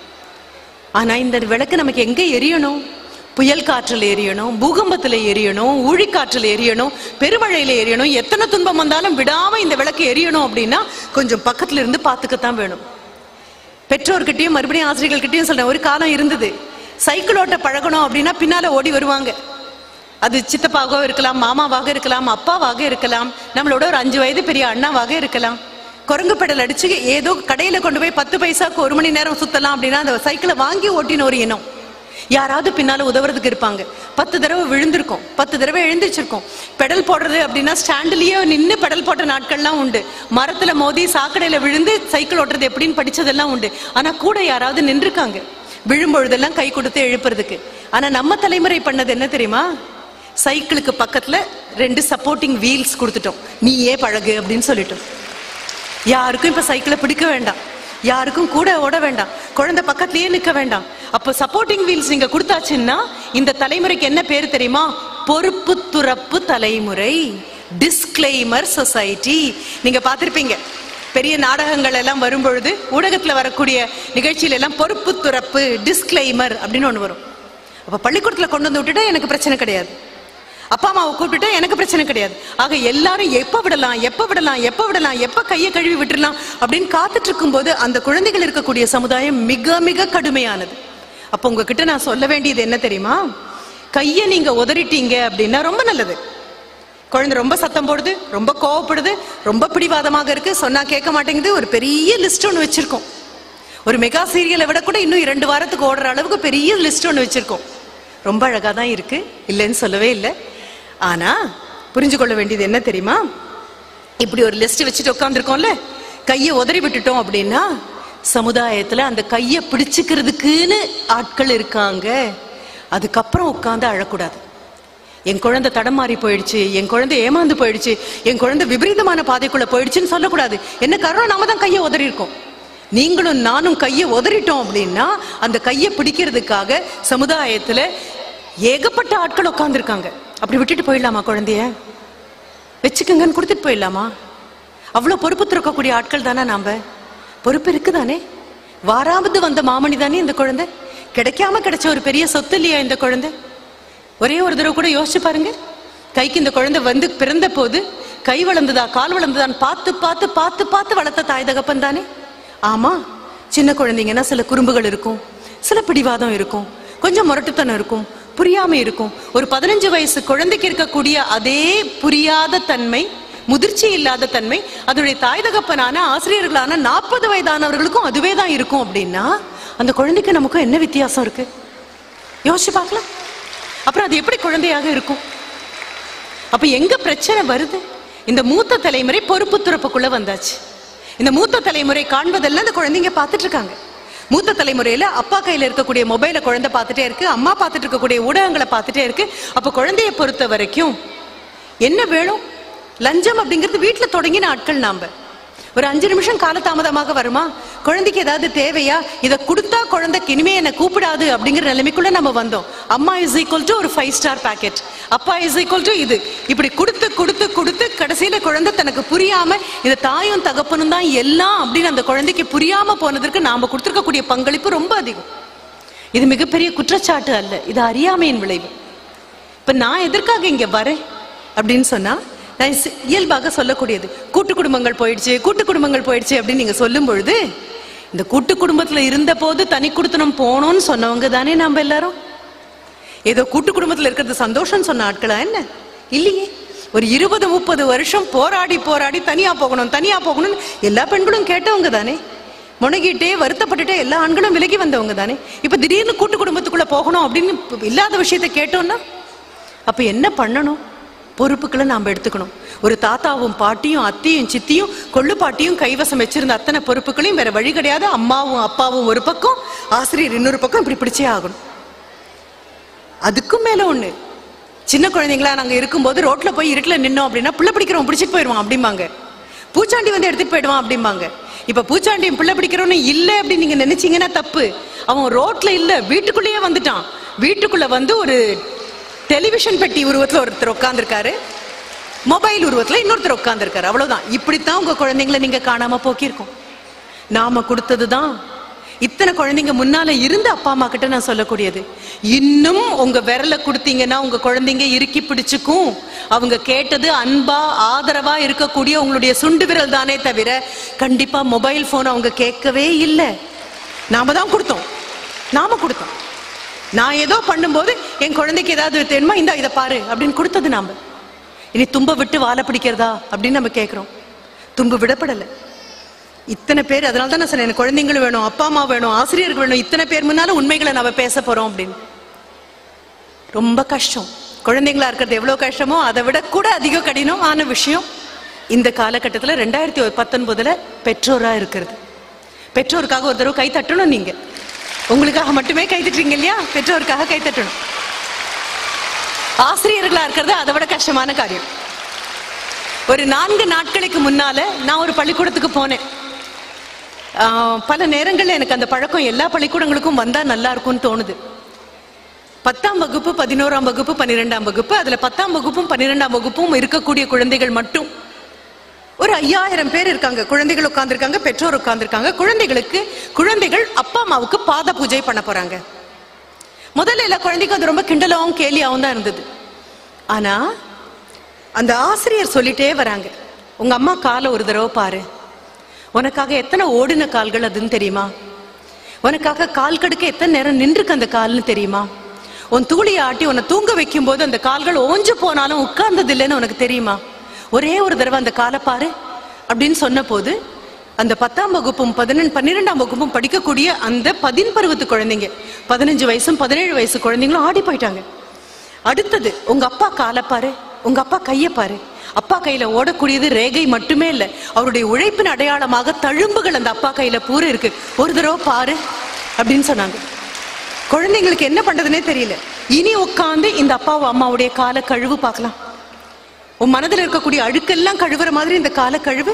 ஆனா இந்த விளக்கு நமக்கு எங்க எரியணும் புயல் காற்றில் எரியணும் பூகம்பத்துல எரியணும் ஊழிக்காற்றில் எரியணும் பெருமழையில எரியணும் எத்தனை துன்பம் வந்தாலும் விடாம இந்த விளக்கு எரியணும் அப்படின்னா கொஞ்சம் பக்கத்துல இருந்து பார்த்துக்கத்தான் வேணும் பெற்றோர்கிட்டயும் மறுபடியும் ஆசிரியர்கள்கிட்டயும் சொல்றேன் ஒரு காலம் இருந்தது சைக்கிள் ஓட்ட பழகணும் அப்படின்னா பின்னால ஓடி வருவாங்க அது சித்தப்பாவாக இருக்கலாம் மாமாவாக இருக்கலாம் அப்பாவாக இருக்கலாம் நம்மளோட ஒரு அஞ்சு வயது பெரிய அண்ணாவாக இருக்கலாம் குரங்கு பெடல் அடிச்சு ஏதோ கடையில கொண்டு போய் பத்து பைசாக்கு ஒரு மணி நேரம் சுத்தலாம் அப்படின்னா அந்த சைக்கிளை வாங்கி ஓட்டின ஒரு இனம் யாராவது பின்னால உதவுறதுக்கு இருப்பாங்க பத்து தடவை விழுந்திருக்கோம் பத்து தடவை எழுந்திருச்சிருக்கோம் பெடல் போடுறது அப்படின்னா ஸ்டாண்ட்லயே நின்னு பெடல் போட்ட நாட்கள்லாம் உண்டு மரத்துல மோதி சாக்கடையில விழுந்து சைக்கிள் ஓட்டுறது எப்படின்னு படிச்சதெல்லாம் உண்டு ஆனா கூட யாராவது நின்றுருக்காங்க விழும்பொழுதெல்லாம் கை கொடுத்து எழுப்புறதுக்கு ஆனா நம்ம தலைமுறை பண்ணது என்ன தெரியுமா சைக்கிளுக்கு பக்கத்துல ரெண்டு சப்போர்ட்டிங் வீல்ஸ் கொடுத்துட்டோம் நீயே பழகு அப்படின்னு சொல்லிட்டோம் யாருக்கும் இப்ப சைக்கிளை பிடிக்க வேண்டாம் யாருக்கும் கூட ஓட வேண்டாம் குழந்தை பக்கத்துலயே நிக்க வேண்டாம் அப்ப சப்போர்ட்டிங் வீல்ஸ் நீங்க கொடுத்தாச்சுன்னா இந்த தலைமுறைக்கு என்ன பேர் தெரியுமா பொறுப்பு துறப்பு தலைமுறை டிஸ்க்ளைமர் சொசைட்டி நீங்க பார்த்திருப்பீங்க பெரிய நாடகங்கள் எல்லாம் வரும்பொழுது ஊடகத்துல வரக்கூடிய நிகழ்ச்சியில எல்லாம் பொறுப்பு துறப்பு டிஸ்க்ளைமர் அப்படின்னு ஒண்ணு வரும் அப்ப பள்ளிக்கூடத்துல கொண்டு வந்து விட்டுட்டா எனக்கு பிரச்சனை கிடையாது அப்பா அம்மாவை கூப்பிட்டுட்டா எனக்கு பிரச்சனை கிடையாது ஆக எல்லாரும் எப்ப விடலாம் எப்ப விடலாம் எப்ப விடலாம் எப்ப கையை கழுவி விட்டுறலாம் அப்படின்னு காத்துட்டு இருக்கும்போது அந்த குழந்தைகள் இருக்கக்கூடிய சமுதாயம் மிக மிக கடுமையானது அப்ப உங்ககிட்ட நான் சொல்ல வேண்டியது என்ன தெரியுமா கையை நீங்க உதறிட்டீங்க அப்படின்னா ரொம்ப நல்லது குழந்தை ரொம்ப சத்தம் போடுது ரொம்ப கோவப்படுது ரொம்ப பிடிவாதமாக இருக்கு சொன்னா கேட்க மாட்டேங்குது ஒரு பெரிய லிஸ்ட் ஒன்று வச்சிருக்கோம் ஒரு மெகா சீரியலை விட கூட இன்னும் இரண்டு வாரத்துக்கு ஓடுற அளவுக்கு பெரிய லிஸ்ட் ஒன்று வச்சிருக்கோம் ரொம்ப அழகா தான் இருக்கு இல்லைன்னு சொல்லவே இல்லை ஆனா புரிஞ்சு கொள்ள வேண்டியது என்ன தெரியுமா இப்படி ஒரு லிஸ்ட் வச்சுட்டு உட்காந்துருக்கோம்ல கையை உதறி விட்டுட்டோம் அப்படின்னா சமுதாயத்துல அந்த கையை பிடிச்சுக்கிறதுக்குன்னு ஆட்கள் இருக்காங்க அதுக்கப்புறம் உட்காந்து அழக்கூடாது என் குழந்தை தடமாறி போயிடுச்சு என் குழந்தை ஏமாந்து போயிடுச்சு என் குழந்தை விபரீதமான பாதைக்குள்ள போயிடுச்சுன்னு சொல்லக்கூடாது என்ன காரணம் நாம தான் கையை உதறி இருக்கோம் நீங்களும் நானும் கையை உதறிட்டோம் அப்படின்னா அந்த கையை பிடிக்கிறதுக்காக சமுதாயத்துல ஏகப்பட்ட ஆட்கள் உட்கார்ந்துருக்காங்க அப்படி விட்டுட்டு போயிடலாமா குழந்தைய வச்சுக்கங்கன்னு கொடுத்துட்டு போயிடலாமா அவ்வளவு பொறுப்பு துறக்கக்கூடிய ஆட்கள் தானே நாம பொறுப்பு இருக்குதானே வாராவது வந்த மாமணி தானே இந்த குழந்தை கிடைக்காம கிடைச்ச ஒரு பெரிய சொத்து இல்லையா இந்த குழந்தை ஒரே ஒரு தடவை கூட யோசிச்சு பாருங்க கைக்கு இந்த குழந்தை வந்து பிறந்த போது கை வளர்ந்ததா கால் வளர்ந்ததான்னு பார்த்து பார்த்து பார்த்து பார்த்து வளர்த்த தாய் தகப்பன் தானே ஆமா சின்ன குழந்தைங்கன்னா சில குறும்புகள் இருக்கும் சில பிடிவாதம் இருக்கும் கொஞ்சம் முரட்டுத்தனம் இருக்கும் புரியாம இருக்கும் ஒரு பதினஞ்சு வயசு குழந்தைக்கு இருக்கக்கூடிய அதே புரியாத தன்மை முதிர்ச்சி இல்லாத தன்மை அதனுடைய தாய் தகப்பனான ஆசிரியர்களான நாற்பது வயதானவர்களுக்கும் அதுவே தான் இருக்கும் அப்படின்னா அந்த குழந்தைக்கு நமக்கும் என்ன வித்தியாசம் இருக்கு யோசிச்சு பார்க்கலாம் அப்புறம் அது எப்படி குழந்தையாக இருக்கும் அப்ப எங்க பிரச்சனை வருது இந்த மூத்த தலைமுறை பொறுப்பு துறப்புக்குள்ள வந்தாச்சு இந்த மூத்த தலைமுறை காண்பதெல்லாம் இந்த குழந்தைங்க பார்த்துட்டு இருக்காங்க மூத்த தலைமுறையில அப்பா கையில இருக்கக்கூடிய மொபைலை குழந்தை பார்த்துட்டே இருக்கு அம்மா பார்த்துட்டு இருக்கக்கூடிய ஊடகங்களை பார்த்துட்டே இருக்கு அப்ப குழந்தைய பொறுத்த வரைக்கும் என்ன வேணும் லஞ்சம் அப்படிங்கிறது வீட்டுல தொடங்கின ஆட்கள் நாம ஒரு அஞ்சு நிமிஷம் காலதாமதமாக வருமா குழந்தைக்கு ஏதாவது தேவையா இதை கொடுத்தா குழந்தைக்கு இனிமே என்னை கூப்பிடாது அப்படிங்கிற நிலைமைக்குள்ள நம்ம வந்தோம் அம்மா இஸ் ஈக்குவல் டு ஒரு ஃபைவ் ஸ்டார் பேக்கெட் அப்பா இஸ் ஈக்குவல் டு இது இப்படி கொடுத்து கொடுத்து கொடுத்து கடைசியில குழந்தை தனக்கு புரியாம இது தாயும் தகப்பனும் தான் எல்லாம் அப்படின்னு அந்த குழந்தைக்கு புரியாம போனதற்கு நாம கொடுத்துருக்கக்கூடிய பங்களிப்பு ரொம்ப அதிகம் இது மிகப்பெரிய குற்றச்சாட்டு அல்ல இது அறியாமையின் விளைவு இப்ப நான் எதற்காக இங்க வரேன் அப்படின்னு சொன்னா நான் சி- இயல்பாக சொல்லக்கூடியது கூட்டு குடும்பங்கள் போயிடுச்சு கூட்டு குடும்பங்கள் போயிடுச்சு அப்படின்னு நீங்க சொல்லும் பொழுது இந்த கூட்டு குடும்பத்துல இருந்த போது தனி குடுத்தனம் போனோம்னு சொன்னவங்க தானே நாம எல்லாரும் ஏதோ கூட்டு குடும்பத்துல இருக்கிறது சந்தோஷம் சொன்ன ஆட்களா என்ன இல்லையே ஒரு இருபது முப்பது வருஷம் போராடி போராடி தனியா போகணும் தனியா போகணும்னு எல்லா பெண்களும் கேட்டவங்க தானே முனகிட்டே வருத்தப்பட்டுட்டே எல்லா ஆண்களும் விலகி வந்தவங்க தானே இப்ப திடீர்னு கூட்டு குடும்பத்துக்குள்ள போகணும் அப்படின்னு இப்ப இல்லாத விஷயத்த கேட்டோம்னா அப்ப என்ன பண்ணணும் பொறுப்புகளை நாம் எடுத்துக்கணும் ஒரு தாத்தாவும் பாட்டியும் அத்தையும் சித்தியும் கொள்ளு பாட்டியும் கைவசம் வச்சிருந்த அத்தனை பொறுப்புகளையும் வேற வழி கிடையாது அம்மாவும் அப்பாவும் ஒரு பக்கம் ஆசிரியர் இன்னொரு பக்கம் இப்படி பிடிச்சே ஆகணும் அதுக்கும் மேல ஒண்ணு சின்ன குழந்தைங்களா நாங்க இருக்கும்போது ரோட்ல போய் இருட்டுல நின்னோம் அப்படின்னா புள்ள பிடிக்கிறவன் பிடிச்சிட்டு போயிடுவான் அப்படிம்பாங்க பூச்சாண்டி வந்து எடுத்துட்டு போயிடுவான் அப்படிம்பாங்க இப்ப பூச்சாண்டியும் புள்ள பிடிக்கிறவனு இல்ல அப்படின்னு நீங்க நினைச்சீங்கன்னா தப்பு அவன் ரோட்ல இல்ல வீட்டுக்குள்ளேயே வந்துட்டான் வீட்டுக்குள்ள வந்து ஒரு டெலிவிஷன் பெட்டி உருவத்துல ஒருத்தர் உட்கார்ந்திருக்காரு மொபைல் உருவத்துல இன்னொருத்தர் உட்கார்ந்திருக்காரு அவ்வளவுதான் இப்படித்தான் உங்க குழந்தைங்களை நீங்க காணாம போக்கியிருக்கோம் நாம கொடுத்ததுதான் இத்தனை குழந்தைங்க முன்னால இருந்த அப்பா அம்மா கிட்ட நான் சொல்லக்கூடியது இன்னும் உங்க விரல கொடுத்தீங்கன்னா உங்க குழந்தைங்க இறுக்கி பிடிச்சுக்கும் அவங்க கேட்டது அன்பா ஆதரவா இருக்கக்கூடிய உங்களுடைய சுண்டு விரல் தானே தவிர கண்டிப்பா மொபைல் போன் அவங்க கேட்கவே இல்லை நாம தான் கொடுத்தோம் நாம கொடுத்தோம் நான் ஏதோ பண்ணும்போது என் குழந்தைக்கு ஏதாவது தேணுமா இந்தா இதை பாரு அப்படின்னு கொடுத்தது நாம இனி தும்ப விட்டு வாழை பிடிக்கிறதா அப்படின்னு நம்ம கேட்கிறோம் தும்பு விடப்படலை இத்தனை பேர் அதனால தான் நான் சொன்னேன் எனக்கு குழந்தைங்களும் வேணும் அப்பா அம்மா வேணும் ஆசிரியர்கள் வேணும் இத்தனை பேர் முன்னால உண்மைகளை நம்ம பேச போறோம் அப்படின்னு ரொம்ப கஷ்டம் குழந்தைங்களா இருக்கிறது எவ்வளவு கஷ்டமோ அதை விட கூட அதிக கடினம் ஆன விஷயம் இந்த காலகட்டத்துல ரெண்டாயிரத்தி பத்தொன்பதுல பெற்றோரா இருக்கிறது பெற்றோருக்காக ஒரு தடவை கை தட்டணும் நீங்க உங்களுக்காக மட்டுமே கை தட்டுறீங்க இல்லையா பெற்றோருக்காக கை தட்டணும் ஆசிரியர்களா இருக்கிறது அதை விட கஷ்டமான காரியம் ஒரு நான்கு நாட்களுக்கு முன்னால நான் ஒரு பள்ளிக்கூடத்துக்கு போனேன் ஆஹ், பல நேரங்கள்ல எனக்கு அந்த பழக்கம் எல்லா பள்ளிக்கூடங்களுக்கும் வந்தா நல்லா இருக்கும்னு தோணுது பத்தாம் வகுப்பு பதினோராம் வகுப்பு பன்னிரெண்டாம் வகுப்பு அதுல பத்தாம் வகுப்பும் பன்னிரெண்டாம் வகுப்பும் இருக்கக்கூடிய குழந்தைகள் மட்டும் ஒரு ஐயாயிரம் பேர் இருக்காங்க குழந்தைகள் உட்கார்ந்திருக்காங்க பெற்றோர் உட்கார்ந்திருக்காங்க குழந்தைகளுக்கு குழந்தைகள் அப்பா அம்மாவுக்கு பாத பூஜை பண்ண போறாங்க முதல்ல எல்லா குழந்தைக்கும் அது ரொம்ப கிண்டலாவும் கேலியாவும் தான் இருந்தது ஆனா அந்த ஆசிரியர் சொல்லிட்டே வராங்க உங்க அம்மா காலை ஒரு தடவை பாரு உனக்காக எத்தனை ஓடின கால்கள் அதுன்னு தெரியுமா உனக்காக கால் கடுக்க எத்தனை நேரம் நின்றுக்கு அந்த கால்னு தெரியுமா உன் தூளியை ஆட்டி உன்னை தூங்க வைக்கும் போது அந்த கால்கள் ஓஞ்சு போனாலும் உட்கார்ந்தது இல்லைன்னு உனக்கு தெரியுமா ஒரே ஒரு தடவை அந்த காலை பாரு அப்படின்னு சொன்ன போது அந்த பத்தாம் வகுப்பும் பதினெண்டு பன்னிரெண்டாம் வகுப்பும் படிக்கக்கூடிய அந்த பதின் பருவத்து குழந்தைங்க பதினஞ்சு வயசும் பதினேழு வயசு குழந்தைங்களும் ஆடி போயிட்டாங்க அடுத்தது உங்க அப்பா காலை பாரு உங்க அப்பா கைய பாரு அப்பா கையில ஓடக்கூடியது ரேகை மட்டுமே இல்ல அவருடைய உழைப்பின் அடையாளமாக தழும்புகள் அந்த அப்பா கையில பூரா இருக்கு ஒரு தடவை பாரு அப்படின்னு சொன்னாங்க குழந்தைங்களுக்கு என்ன பண்றதுனே தெரியல இனி உட்கார்ந்து இந்த அப்பாவும் அம்மாவுடைய காலை கழுவு பார்க்கலாம் உன் மனதில் இருக்கக்கூடிய அழுக்கெல்லாம் கழுவுற மாதிரி இந்த காலை கழுவு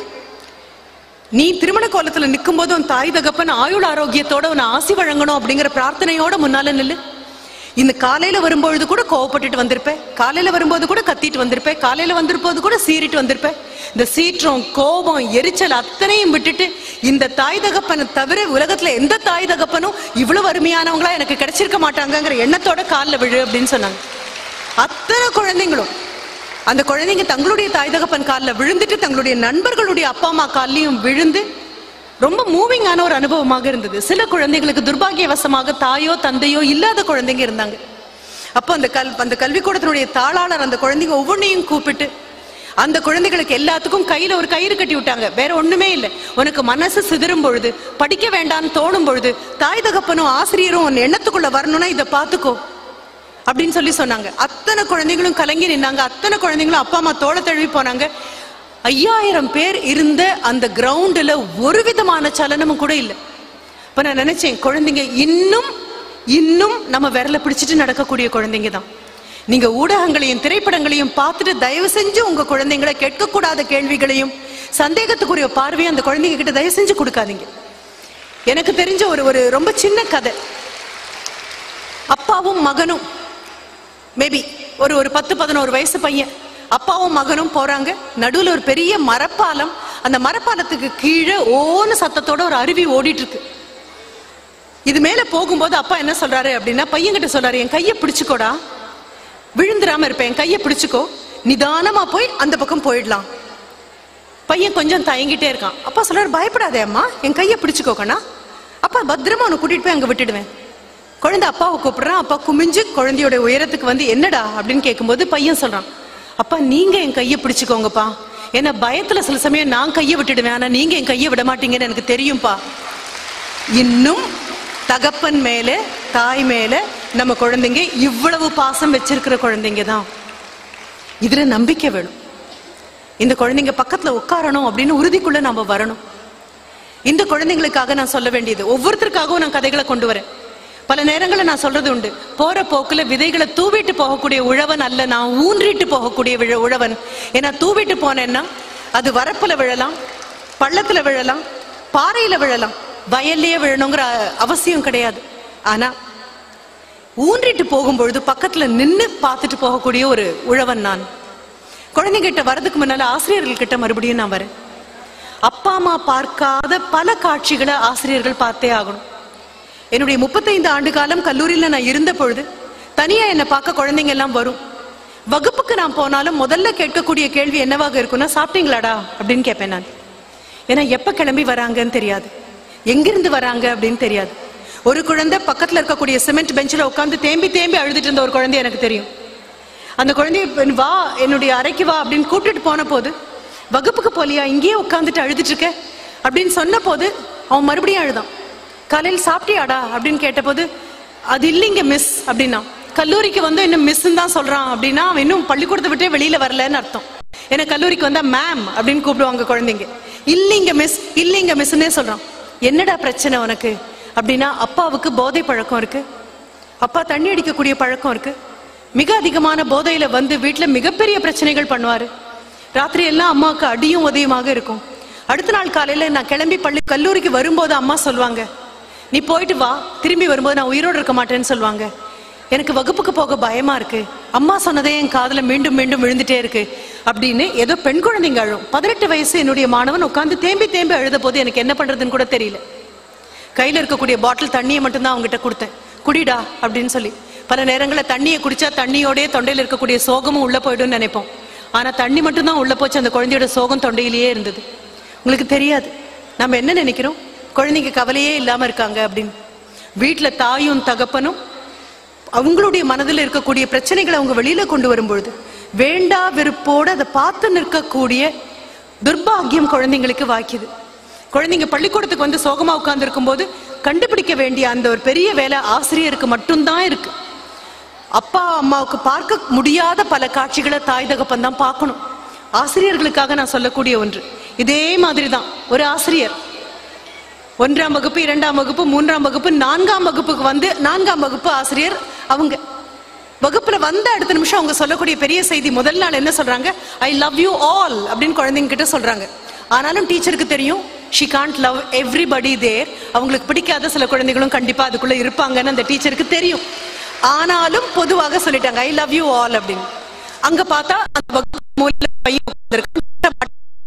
நீ திருமண கோலத்துல நிற்கும் போது உன் தாய் தகப்பன் ஆயுள் ஆரோக்கியத்தோட உன்னை ஆசி வழங்கணும் அப்படிங்கிற பிரார்த்தனையோட முன்னால நில்லு இந்த காலையில வரும்பொழுது கூட கோவப்பட்டுட்டு வந்திருப்பேன் காலையில வரும்போது கூட கத்திட்டு வந்திருப்பேன் காலையில வந்திருப்போது கூட சீறிட்டு வந்திருப்பேன் இந்த சீற்றம் கோபம் எரிச்சல் அத்தனையும் விட்டுட்டு இந்த தாய் தகப்பனை தவிர உலகத்துல எந்த தாய் தகப்பனும் இவ்வளவு அருமையானவங்களா எனக்கு கிடைச்சிருக்க மாட்டாங்கங்கிற எண்ணத்தோட காலில் விழு அப்படின்னு சொன்னாங்க அத்தனை குழந்தைங்களும் அந்த குழந்தைங்க தங்களுடைய தாய் தகப்பன் காலில் விழுந்துட்டு தங்களுடைய நண்பர்களுடைய அப்பா அம்மா கால்லயும் விழுந்து ரொம்ப மூவிங்கான ஒரு அனுபவமாக இருந்தது சில குழந்தைகளுக்கு துர்பாகியவசமாக தாயோ தந்தையோ இல்லாத குழந்தைங்க இருந்தாங்க அப்போ அந்த கல் அந்த கல்விக்கூடத்தினுடைய தாளாளர் அந்த குழந்தைங்க ஒவ்வொன்றையும் கூப்பிட்டு அந்த குழந்தைகளுக்கு எல்லாத்துக்கும் கையில ஒரு கயிறு கட்டி விட்டாங்க வேற ஒண்ணுமே இல்லை உனக்கு மனசு சிதறும் பொழுது படிக்க வேண்டாம்னு தோணும் பொழுது தாய் தகப்பனும் ஆசிரியரும் உன் எண்ணத்துக்குள்ள வரணும்னா இதை பார்த்துக்கோ அப்படின்னு சொல்லி சொன்னாங்க அத்தனை குழந்தைகளும் கலங்கி நின்னாங்க அத்தனை குழந்தைங்களும் அப்பா அம்மா தோள தழுவி போனாங்க ஐயாயிரம் பேர் இருந்த அந்த கிரவுண்டுல ஒரு விதமான சலனமும் கூட இல்லை இப்ப நான் நினைச்சேன் குழந்தைங்க இன்னும் இன்னும் நம்ம விரல பிடிச்சிட்டு நடக்கக்கூடிய குழந்தைங்க தான் நீங்க ஊடகங்களையும் திரைப்படங்களையும் பார்த்துட்டு தயவு செஞ்சு உங்க குழந்தைங்களை கேட்கக்கூடாத கேள்விகளையும் சந்தேகத்துக்குரிய பார்வையும் அந்த குழந்தைங்க கிட்ட தயவு செஞ்சு கொடுக்காதீங்க எனக்கு தெரிஞ்ச ஒரு ஒரு ரொம்ப சின்ன கதை அப்பாவும் மகனும் மேபி ஒரு ஒரு பத்து பதினோரு வயசு பையன் அப்பாவும் மகனும் போறாங்க நடுவுல ஒரு பெரிய மரப்பாலம் அந்த மரப்பாலத்துக்கு கீழே ஓன சத்தத்தோட ஒரு அருவி ஓடிட்டு இருக்கு இது மேல போகும்போது அப்பா என்ன சொல்றாரு அப்படின்னா பையன்கிட்ட சொல்றாரு என் கையை பிடிச்சுக்கோடா விழுந்துராம இருப்பேன் என் கையை பிடிச்சுக்கோ நிதானமா போய் அந்த பக்கம் போயிடலாம் பையன் கொஞ்சம் தயங்கிட்டே இருக்கான் அப்பா சொல்றாரு பயப்படாதே அம்மா என் கையை பிடிச்சுக்கோ கண்ணா அப்பா பத்திரமா உன்னை கூட்டிட்டு போய் அங்க விட்டுடுவேன் குழந்தை அப்பாவை கூப்பிடுறான் அப்பா குமிஞ்சு குழந்தையோட உயரத்துக்கு வந்து என்னடா அப்படின்னு கேட்கும்போது பையன் சொல்றான் அப்பா நீங்க என் கையை பிடிச்சுக்கோங்கப்பா ஏன்னா பயத்துல சில சமயம் நான் கையை விட்டுடுவேன் ஆனா நீங்க என் கையை விட மாட்டீங்கன்னு எனக்கு தெரியும்பா இன்னும் தகப்பன் மேல தாய் மேல நம்ம குழந்தைங்க இவ்வளவு பாசம் வச்சிருக்கிற குழந்தைங்க தான் இதுல நம்பிக்கை வேணும் இந்த குழந்தைங்க பக்கத்துல உட்காரணும் அப்படின்னு உறுதிக்குள்ள நாம வரணும் இந்த குழந்தைங்களுக்காக நான் சொல்ல வேண்டியது ஒவ்வொருத்தருக்காகவும் நான் கதைகளை கொண்டு வரேன் பல நேரங்களில் நான் சொல்றது உண்டு போற போக்குல விதைகளை தூவிட்டு போகக்கூடிய உழவன் அல்ல நான் ஊன்றிட்டு போகக்கூடிய விழ- உழவன் ஏன்னா தூவிட்டு போனேன்னா அது வரப்புல விழலாம் பள்ளத்துல விழலாம் பாறையில விழலாம் வயல்லையே விழணுங்கிற அவசியம் கிடையாது ஆனா ஊன்றிட்டு போகும்பொழுது பக்கத்துல நின்னு பார்த்துட்டு போகக்கூடிய ஒரு உழவன் நான் குழந்தைகிட்ட வரதுக்கு முன்னால ஆசிரியர்கள் கிட்ட மறுபடியும் நான் வரேன் அப்பா அம்மா பார்க்காத பல காட்சிகளை ஆசிரியர்கள் பார்த்தே ஆகணும் என்னுடைய முப்பத்தைந்து ஆண்டு காலம் கல்லூரியில நான் இருந்த பொழுது தனியா என்னை பார்க்க குழந்தைங்க எல்லாம் வரும் வகுப்புக்கு நான் போனாலும் முதல்ல கேட்கக்கூடிய கேள்வி என்னவாக இருக்கும்னா சாப்பிட்டீங்களாடா அப்படின்னு கேட்பேன் நான் ஏன்னா எப்ப கிளம்பி வராங்கன்னு தெரியாது எங்கிருந்து வராங்க அப்படின்னு தெரியாது ஒரு குழந்தை பக்கத்துல இருக்கக்கூடிய சிமெண்ட் பெஞ்சில் உட்காந்து தேம்பி தேம்பி அழுதுட்டு இருந்த ஒரு குழந்தை எனக்கு தெரியும் அந்த குழந்தைய இப்ப வா என்னுடைய அறைக்கு வா அப்படின்னு கூட்டிட்டு போன போது வகுப்புக்கு போலியா இங்கேயே உட்காந்துட்டு அழுதுட்டு இருக்க அப்படின்னு சொன்ன போது அவன் மறுபடியும் அழுதான் காலையில் சாப்பிட்டியாடா அப்படின்னு கேட்டபோது அது இல்லைங்க மிஸ் அப்படின்னா கல்லூரிக்கு வந்து இன்னும் மிஸ்ன்னு தான் சொல்றான் அப்படின்னா அவன் இன்னும் பள்ளிக்கூடத்தை விட்டே வெளியில வரலன்னு அர்த்தம் ஏன்னா கல்லூரிக்கு வந்தா மேம் அப்படின்னு கூப்பிடுவாங்க குழந்தைங்க இல்லைங்க மிஸ் இல்லைங்க மிஸ்ன்னே சொல்றான் என்னடா பிரச்சனை உனக்கு அப்படின்னா அப்பாவுக்கு போதை பழக்கம் இருக்கு அப்பா தண்ணி அடிக்கக்கூடிய பழக்கம் இருக்கு மிக அதிகமான போதையில வந்து வீட்டுல மிகப்பெரிய பிரச்சனைகள் பண்ணுவாரு ராத்திரி எல்லாம் அம்மாவுக்கு அடியும் உதயமாக இருக்கும் அடுத்த நாள் காலையில நான் கிளம்பி பள்ளி கல்லூரிக்கு வரும்போது அம்மா சொல்லுவாங்க நீ போயிட்டு வா திரும்பி வரும்போது நான் உயிரோடு இருக்க மாட்டேன்னு சொல்லுவாங்க எனக்கு வகுப்புக்கு போக பயமா இருக்கு அம்மா சொன்னதே என் காதுல மீண்டும் மீண்டும் விழுந்துட்டே இருக்கு அப்படின்னு ஏதோ பெண் குழந்தைங்க அழும் பதினெட்டு வயசு என்னுடைய மாணவன் உட்காந்து தேம்பி தேம்பி அழுத போது எனக்கு என்ன பண்றதுன்னு கூட தெரியல கையில இருக்கக்கூடிய பாட்டில் தண்ணியை மட்டும்தான் அவங்ககிட்ட கொடுத்தேன் குடிடா அப்படின்னு சொல்லி பல நேரங்களில் தண்ணியை குடிச்சா தண்ணியோடய தொண்டையில் இருக்கக்கூடிய சோகமும் உள்ள போயிடும்னு நினைப்போம் ஆனா தண்ணி மட்டும்தான் உள்ள போச்சு அந்த குழந்தையோட சோகம் தொண்டையிலேயே இருந்தது உங்களுக்கு தெரியாது நம்ம என்ன நினைக்கிறோம் குழந்தைங்க கவலையே இல்லாம இருக்காங்க அப்படின்னு வீட்டுல தாயும் தகப்பனும் அவங்களுடைய மனதில் இருக்கக்கூடிய பிரச்சனைகளை அவங்க வெளியில கொண்டு வரும்பொழுது வேண்டா வெறுப்போடு அதை பார்த்து நிற்கக்கூடிய துர்பாக்கியம் குழந்தைங்களுக்கு வாய்க்குது குழந்தைங்க பள்ளிக்கூடத்துக்கு வந்து சோகமா உட்கார்ந்து இருக்கும்போது கண்டுபிடிக்க வேண்டிய அந்த ஒரு பெரிய வேலை ஆசிரியருக்கு மட்டும்தான் இருக்கு அப்பா அம்மாவுக்கு பார்க்க முடியாத பல காட்சிகளை தாய் தகப்பன் தான் பார்க்கணும் ஆசிரியர்களுக்காக நான் சொல்லக்கூடிய ஒன்று இதே மாதிரி தான் ஒரு ஆசிரியர் ஒன்றாம் வகுப்பு இரண்டாம் வகுப்பு மூன்றாம் வகுப்பு நான்காம் வகுப்புக்கு வந்து நான்காம் வகுப்பு ஆசிரியர் அவங்க வகுப்புல வந்த அடுத்த நிமிஷம் அவங்க சொல்லக்கூடிய பெரிய செய்தி முதல் நாள் என்ன சொல்றாங்க ஐ லவ் யூ ஆல் அப்படின்னு குழந்தைங்க கிட்ட சொல்றாங்க ஆனாலும் டீச்சருக்கு தெரியும் she can't love everybody there அவங்களுக்கு பிடிக்காத சில குழந்தைகளும் கண்டிப்பா அதுக்குள்ள இருப்பாங்கன்னு அந்த டீச்சருக்கு தெரியும் ஆனாலும் பொதுவாக சொல்லிட்டாங்க ஐ லவ் யூ ஆல் அப்படின்னு அங்க பார்த்தா அந்த வகுப்பு மூலையில பையன் உட்கார்ந்திருக்கான்.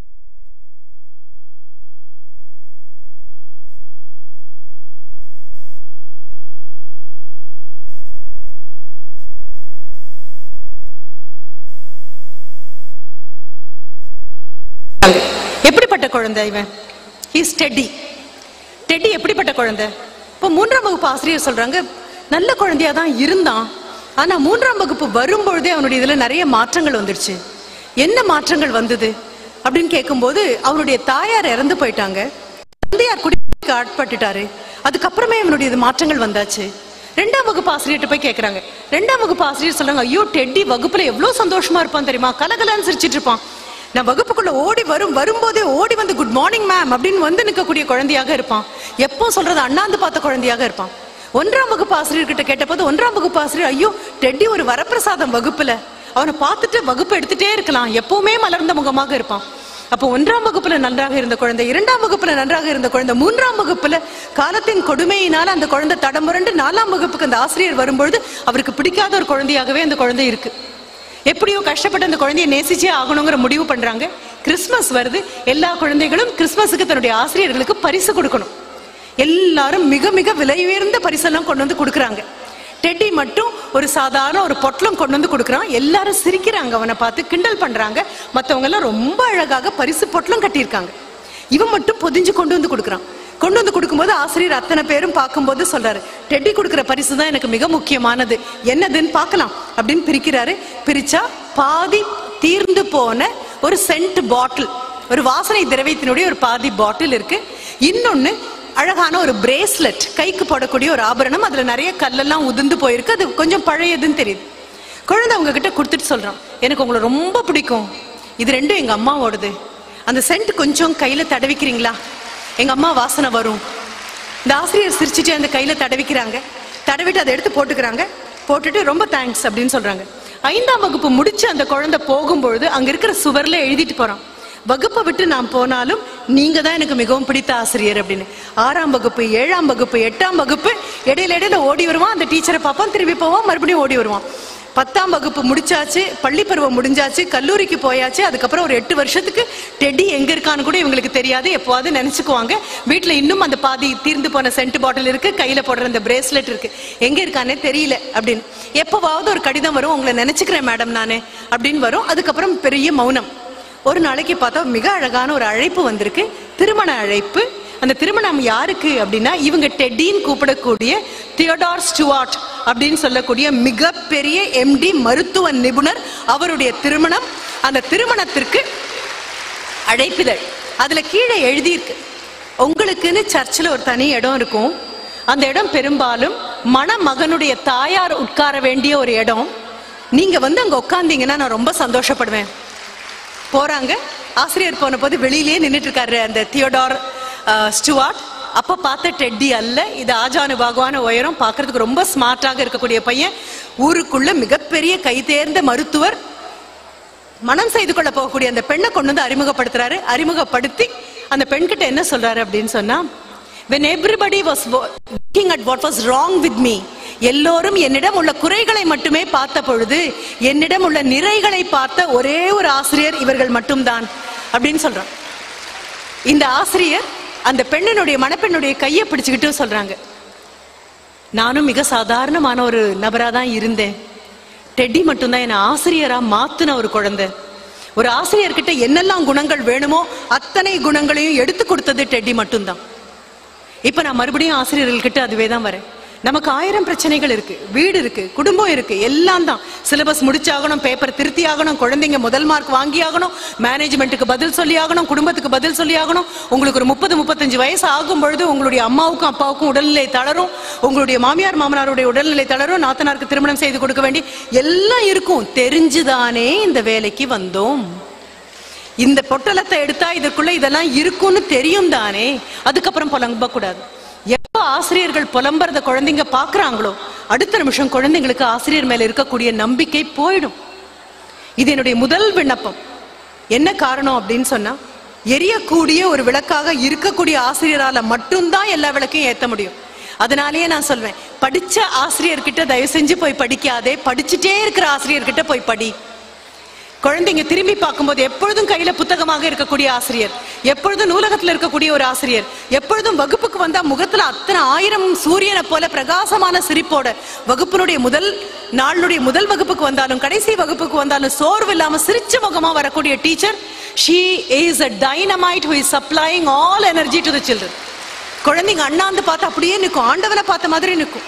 எப்படிப்பட்ட குழந்தை இவன் ஹீஸ் டெட்டி டெட்டி எப்படிப்பட்ட குழந்தை இப்போ மூன்றாம் வகுப்பு ஆசிரியர் சொல்றாங்க நல்ல குழந்தையா தான் இருந்தான் ஆனா மூன்றாம் வகுப்பு வரும்பொழுதே அவனுடைய இதுல நிறைய மாற்றங்கள் வந்துடுச்சு என்ன மாற்றங்கள் வந்தது அப்படின்னு கேட்கும்போது அவனுடைய தாயார் இறந்து போயிட்டாங்க தந்தையார் குடிக்கு ஆட்பட்டுட்டாரு அதுக்கப்புறமே அவனுடைய இது மாற்றங்கள் வந்தாச்சு ரெண்டாம் வகுப்பு ஆசிரியர்கிட்ட போய் கேட்கறாங்க ரெண்டாம் வகுப்பு ஆசிரியர் சொல்றாங்க ஐயோ டெட்டி வகுப்புல எவ்வளவு சந்தோஷமா இருப்பான் தெரியுமா கலகலன்னு சிரிச்சிட்டு இருப்பான் நான் வகுப்புக்குள்ள ஓடி வரும் வரும்போதே ஓடி வந்து குட் மார்னிங் மேம் அப்படின்னு வந்து நிற்கக்கூடிய குழந்தையாக இருப்பான் எப்போ சொல்றது அண்ணாந்து பார்த்த குழந்தையாக இருப்பான் ஒன்றாம் வகுப்பு ஆசிரியர்கிட்ட கேட்டபோது ஒன்றாம் வகுப்பு ஆசிரியர் ஐயோ டெட்டி ஒரு வரப்பிரசாதம் வகுப்புல அவனை பார்த்துட்டு வகுப்பு எடுத்துட்டே இருக்கலாம் எப்பவுமே மலர்ந்த முகமாக இருப்பான் அப்போ ஒன்றாம் வகுப்புல நன்றாக இருந்த குழந்தை இரண்டாம் வகுப்புல நன்றாக இருந்த குழந்தை மூன்றாம் வகுப்புல காலத்தின் கொடுமையினால அந்த குழந்தை தடமுரண்டு நாலாம் வகுப்புக்கு அந்த ஆசிரியர் வரும்பொழுது அவருக்கு பிடிக்காத ஒரு குழந்தையாகவே அந்த குழந்தை இருக்கு எப்படியோ கஷ்டப்பட்டு அந்த குழந்தையை நேசிச்சே ஆகணுங்கிற முடிவு பண்றாங்க கிறிஸ்மஸ் வருது எல்லா குழந்தைகளும் கிறிஸ்மஸுக்கு தன்னுடைய ஆசிரியர்களுக்கு பரிசு கொடுக்கணும் எல்லாரும் மிக மிக விலை உயர்ந்த பரிசெல்லாம் கொண்டு வந்து கொடுக்குறாங்க டெட்டி மட்டும் ஒரு சாதாரண ஒரு பொட்டலம் கொண்டு வந்து கொடுக்குறான் எல்லாரும் சிரிக்கிறாங்க அவனை பார்த்து கிண்டல் பண்றாங்க மத்தவங்க எல்லாம் ரொம்ப அழகாக பரிசு பொட்டலம் கட்டியிருக்காங்க இவன் மட்டும் பொதிஞ்சு கொண்டு வந்து கொடுக்குறான் கொண்டு வந்து கொடுக்கும்போது ஆசிரியர் அத்தனை பேரும் பார்க்கும்போது சொல்றாரு டெட்டி கொடுக்குற பரிசு தான் எனக்கு மிக முக்கியமானது என்னதுன்னு பார்க்கலாம் அப்படின்னு பிரிக்கிறாரு பிரிச்சா பாதி தீர்ந்து போன ஒரு சென்ட் பாட்டில் ஒரு வாசனை திரவியத்தினுடைய ஒரு பாதி பாட்டில் இருக்கு இன்னொன்னு அழகான ஒரு பிரேஸ்லெட் கைக்கு போடக்கூடிய ஒரு ஆபரணம் அதுல நிறைய கல்லெல்லாம் உதிர்ந்து போயிருக்கு அது கொஞ்சம் பழையதுன்னு தெரியுது குழந்தை அவங்க கிட்ட கொடுத்துட்டு சொல்றான் எனக்கு உங்களை ரொம்ப பிடிக்கும் இது ரெண்டும் எங்க அம்மாவோடது அந்த சென்ட் கொஞ்சம் கையில தடவிக்கிறீங்களா எங்க அம்மா வாசனை வரும் இந்த ஆசிரியர் சிரிச்சுட்டு அந்த கையில தடவிக்கிறாங்க தடவிட்டு அதை எடுத்து போட்டுக்கிறாங்க போட்டுட்டு ரொம்ப தேங்க்ஸ் அப்படின்னு சொல்றாங்க ஐந்தாம் வகுப்பு முடிச்சு அந்த குழந்தை போகும்பொழுது அங்க இருக்கிற சுவர்ல எழுதிட்டு போறான் வகுப்பை விட்டு நான் போனாலும் நீங்க தான் எனக்கு மிகவும் பிடித்த ஆசிரியர் அப்படின்னு ஆறாம் வகுப்பு ஏழாம் வகுப்பு எட்டாம் வகுப்பு இடையில இடையில ஓடி வருவான் அந்த டீச்சரை பார்ப்பான் திரும்பி போவான் மறுபடியும் ஓடி வருவான் பத்தாம் வகுப்பு முடிச்சாச்சு பள்ளி பருவம் முடிஞ்சாச்சு கல்லூரிக்கு போயாச்சு அதுக்கப்புறம் ஒரு எட்டு வருஷத்துக்கு டெடி எங்க இருக்கான்னு கூட இவங்களுக்கு தெரியாது எப்போவாது நினைச்சுக்குவாங்க வீட்டுல இன்னும் அந்த பாதி தீர்ந்து போன சென்ட் பாட்டில் இருக்கு கையில போடுற அந்த பிரேஸ்லெட் இருக்கு எங்க இருக்கானே தெரியல அப்படின்னு எப்பவாவது ஒரு கடிதம் வரும் உங்களை நினைச்சுக்கிறேன் மேடம் நானு அப்படின்னு வரும் அதுக்கப்புறம் பெரிய மௌனம் ஒரு நாளைக்கு பார்த்தா மிக அழகான ஒரு அழைப்பு வந்திருக்கு திருமண அழைப்பு அந்த திருமணம் யாருக்கு அப்படின்னா இவங்க டெட்டின்னு கூப்பிடக்கூடிய தியோடார் ஸ்டுவார்ட் அப்படின்னு சொல்லக்கூடிய மிகப்பெரிய எம்டி மருத்துவ நிபுணர் அவருடைய திருமணம் அந்த திருமணத்திற்கு அழைப்பிதழ் அதுல கீழே எழுதியிருக்கு உங்களுக்குன்னு சர்ச்சில் ஒரு தனி இடம் இருக்கும் அந்த இடம் பெரும்பாலும் மணமகனுடைய தாயார் உட்கார வேண்டிய ஒரு இடம் நீங்க வந்து அங்க உட்கார்ந்தீங்கன்னா நான் ரொம்ப சந்தோஷப்படுவேன் போறாங்க ஆசிரியர் போன போது வெளியிலேயே நின்னுட்டு இருக்காரு அந்த தியோடார் அஹ், ஸ்டுவார்ட் அப்ப பார்த்த டெட்டி அல்ல இது ஆஜானு பாகுவான உயரம் பார்க்கிறதுக்கு ரொம்ப ஸ்மார்ட்டாக இருக்கக்கூடிய பையன் ஊருக்குள்ள மிகப்பெரிய கை தேர்ந்த மருத்துவர் மனம் செய்து கொள்ள போகக்கூடிய அந்த பெண்ணை கொண்டு வந்து அறிமுகப்படுத்துறாரு அறிமுகப்படுத்தி அந்த பெண்கிட்ட என்ன சொல்றாரு அப்படின்னு சொன்னா when everybody was wo- looking at what was wrong with me எல்லோரும் என்னிடம் உள்ள குறைகளை மட்டுமே பார்த்த பொழுது என்னிடம் உள்ள நிறைகளை பார்த்த ஒரே ஒரு ஆசிரியர் இவர்கள் மட்டும்தான் அப்படின்னு சொல்றான் இந்த ஆசிரியர் அந்த பெண்ணினுடைய மணப்பெண்ணுடைய கையை பிடிச்சுக்கிட்டு சொல்றாங்க நானும் மிக சாதாரணமான ஒரு நபரா தான் இருந்தேன் டெட்டி மட்டும்தான் என்னை ஆசிரியரா மாத்துன ஒரு குழந்தை ஒரு ஆசிரியர்கிட்ட என்னெல்லாம் குணங்கள் வேணுமோ அத்தனை குணங்களையும் எடுத்து கொடுத்தது டெட்டி மட்டும்தான் இப்ப நான் மறுபடியும் ஆசிரியர்கள்கிட்ட அதுவே தான் வரேன் நமக்கு ஆயிரம் பிரச்சனைகள் இருக்கு வீடு இருக்கு குடும்பம் இருக்கு எல்லாம் தான் சிலபஸ் முடிச்சாகணும் பேப்பர் திருத்தி ஆகணும் குழந்தைங்க முதல் மார்க் வாங்கி ஆகணும் மேனேஜ்மெண்ட்டுக்கு பதில் சொல்லி ஆகணும் குடும்பத்துக்கு பதில் சொல்லி ஆகணும் உங்களுக்கு ஒரு முப்பது முப்பத்தஞ்சு வயசு ஆகும் பொழுது உங்களுடைய அம்மாவுக்கும் அப்பாவுக்கும் உடல்நிலை தளரும் உங்களுடைய மாமியார் மாமனாருடைய உடல்நிலை தளரும் நாத்தனாருக்கு திருமணம் செய்து கொடுக்க வேண்டி எல்லாம் இருக்கும் தெரிஞ்சுதானே இந்த வேலைக்கு வந்தோம் இந்த பொட்டலத்தை எடுத்தா இதுக்குள்ள இதெல்லாம் இருக்கும்னு தெரியும் தானே அதுக்கப்புறம் புலம்ப கூடாது எப்ப ஆசிரியர்கள் புலம்புறத குழந்தைங்க பாக்குறாங்களோ அடுத்த நிமிஷம் குழந்தைங்களுக்கு ஆசிரியர் மேல இருக்கக்கூடிய நம்பிக்கை போயிடும் இது என்னுடைய முதல் விண்ணப்பம் என்ன காரணம் அப்படின்னு சொன்னா எரியக்கூடிய ஒரு விளக்காக இருக்கக்கூடிய ஆசிரியரால மட்டும்தான் எல்லா விளக்கையும் ஏத்த முடியும் அதனாலேயே நான் சொல்வேன் படிச்ச ஆசிரியர்கிட்ட தயவு செஞ்சு போய் படிக்காதே படிச்சுட்டே இருக்கிற ஆசிரியர்கிட்ட போய் படி குழந்தைங்க திரும்பி பார்க்கும்போது எப்பொழுதும் கையில புத்தகமாக இருக்கக்கூடிய ஆசிரியர் எப்பொழுதும் நூலகத்துல இருக்கக்கூடிய ஒரு ஆசிரியர் எப்பொழுதும் வகுப்புக்கு வந்தா முகத்துல அத்தனை ஆயிரம் சூரியனை போல பிரகாசமான சிரிப்போட வகுப்பினுடைய முதல் நாளுடைய முதல் வகுப்புக்கு வந்தாலும் கடைசி வகுப்புக்கு வந்தாலும் சோர்வு இல்லாம சிரிச்ச முகமா வரக்கூடிய teacher she is a dynamite who is supplying all energy to the children குழந்தைங்க அண்ணாந்து பார்த்து அப்படியே நிற்கும் ஆண்டவனை பார்த்த மாதிரி நிற்கும்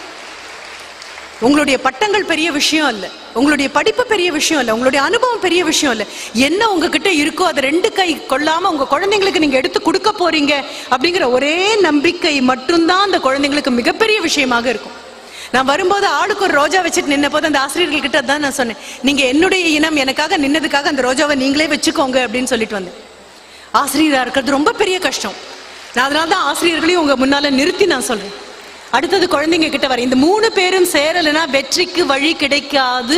உங்களுடைய பட்டங்கள் பெரிய விஷயம் இல்ல உங்களுடைய படிப்பு பெரிய விஷயம் இல்ல உங்களுடைய அனுபவம் பெரிய விஷயம் இல்ல என்ன உங்ககிட்ட இருக்கோ அதை ரெண்டு கை கொள்ளாம உங்க குழந்தைங்களுக்கு நீங்க எடுத்து கொடுக்க போறீங்க அப்படிங்கிற ஒரே நம்பிக்கை மட்டும்தான் அந்த குழந்தைங்களுக்கு மிகப்பெரிய விஷயமாக இருக்கும் நான் வரும்போது ஆளுக்கு ஒரு ரோஜா வச்சுட்டு நின்ன போது அந்த ஆசிரியர்கள் கிட்ட தான் நான் சொன்னேன் நீங்க என்னுடைய இனம் எனக்காக நின்னதுக்காக அந்த ரோஜாவை நீங்களே வச்சுக்கோங்க அப்படின்னு சொல்லிட்டு வந்தேன் ஆசிரியரா இருக்கிறது ரொம்ப பெரிய கஷ்டம் நான் அதனால தான் ஆசிரியர்களையும் உங்க முன்னால நிறுத்தி நான் சொல்றேன் அடுத்தது குழந்தைங்க கிட்ட வர இந்த மூணு பேரும் சேரலைன்னா வெற்றிக்கு வழி கிடைக்காது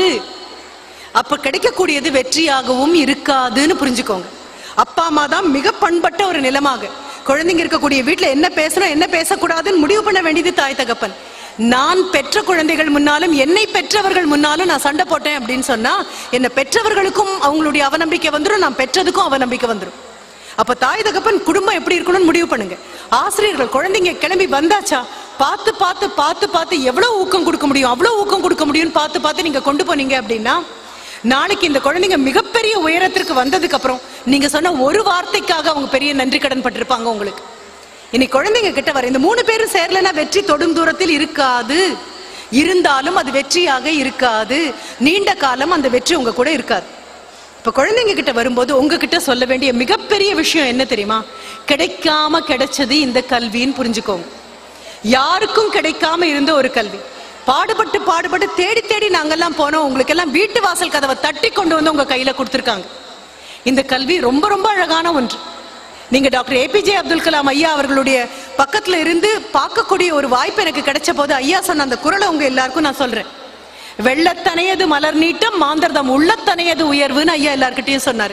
அப்ப கிடைக்கக்கூடியது வெற்றியாகவும் இருக்காதுன்னு புரிஞ்சுக்கோங்க அப்பா அம்மா தான் மிக பண்பட்ட ஒரு நிலமாக குழந்தைங்க இருக்கக்கூடிய வீட்டுல என்ன பேசணும் என்ன பேசக்கூடாதுன்னு முடிவு பண்ண வேண்டியது தாய் தகப்பன் நான் பெற்ற குழந்தைகள் முன்னாலும் என்னை பெற்றவர்கள் முன்னாலும் நான் சண்டை போட்டேன் அப்படின்னு சொன்னா என்னை பெற்றவர்களுக்கும் அவங்களுடைய அவநம்பிக்கை வந்துடும் நான் பெற்றதுக்கும் அவநம்பிக்கை வந்துடும் அப்ப தாய் தகப்பன் குடும்பம் எப்படி இருக்கணும்னு முடிவு பண்ணுங்க ஆசிரியர்கள் குழந்தைங்க கிளம்பி வந்தாச்சா பார்த்து பார்த்து பார்த்து பார்த்து எவ்வளவு ஊக்கம் கொடுக்க முடியும் அவ்வளவு ஊக்கம் கொடுக்க முடியும்னு பார்த்து பார்த்து நீங்க கொண்டு போனீங்க அப்படின்னா நாளைக்கு இந்த குழந்தைங்க மிகப்பெரிய உயரத்திற்கு வந்ததுக்கு அப்புறம் நீங்க சொன்ன ஒரு வார்த்தைக்காக அவங்க பெரிய நன்றி கடன் பட்டிருப்பாங்க உங்களுக்கு இன்னைக்கு குழந்தைங்க கிட்ட வர இந்த மூணு பேரும் சேரலனா வெற்றி தொடும் தூரத்தில் இருக்காது இருந்தாலும் அது வெற்றியாக இருக்காது நீண்ட காலம் அந்த வெற்றி உங்க கூட இருக்காது இப்ப குழந்தைங்க கிட்ட வரும்போது உங்ககிட்ட சொல்ல வேண்டிய மிகப்பெரிய விஷயம் என்ன தெரியுமா கிடைக்காம கிடைச்சது இந்த கல்வின்னு புரிஞ்சுக்கோங்க யாருக்கும் கிடைக்காம இருந்த ஒரு கல்வி பாடுபட்டு பாடுபட்டு தேடி தேடி நாங்கெல்லாம் போனோம் உங்களுக்கு எல்லாம் வீட்டு வாசல் கதவை தட்டி கொண்டு வந்து உங்க கையில கொடுத்துருக்காங்க இந்த கல்வி ரொம்ப ரொம்ப அழகான ஒன்று நீங்க டாக்டர் ஏபிஜே அப்துல் கலாம் ஐயா அவர்களுடைய பக்கத்துல இருந்து பார்க்கக்கூடிய ஒரு வாய்ப்பு எனக்கு கிடைச்ச போது ஐயா சொன்ன அந்த குரலை உங்க எல்லாருக்கும் நான் சொல்றேன் வெள்ளத்தனையது மலர் நீட்டம் மாந்தர்தம் உள்ளத்தனையது உயர்வுன்னு ஐயா எல்லார்கிட்டயும் சொன்னாரு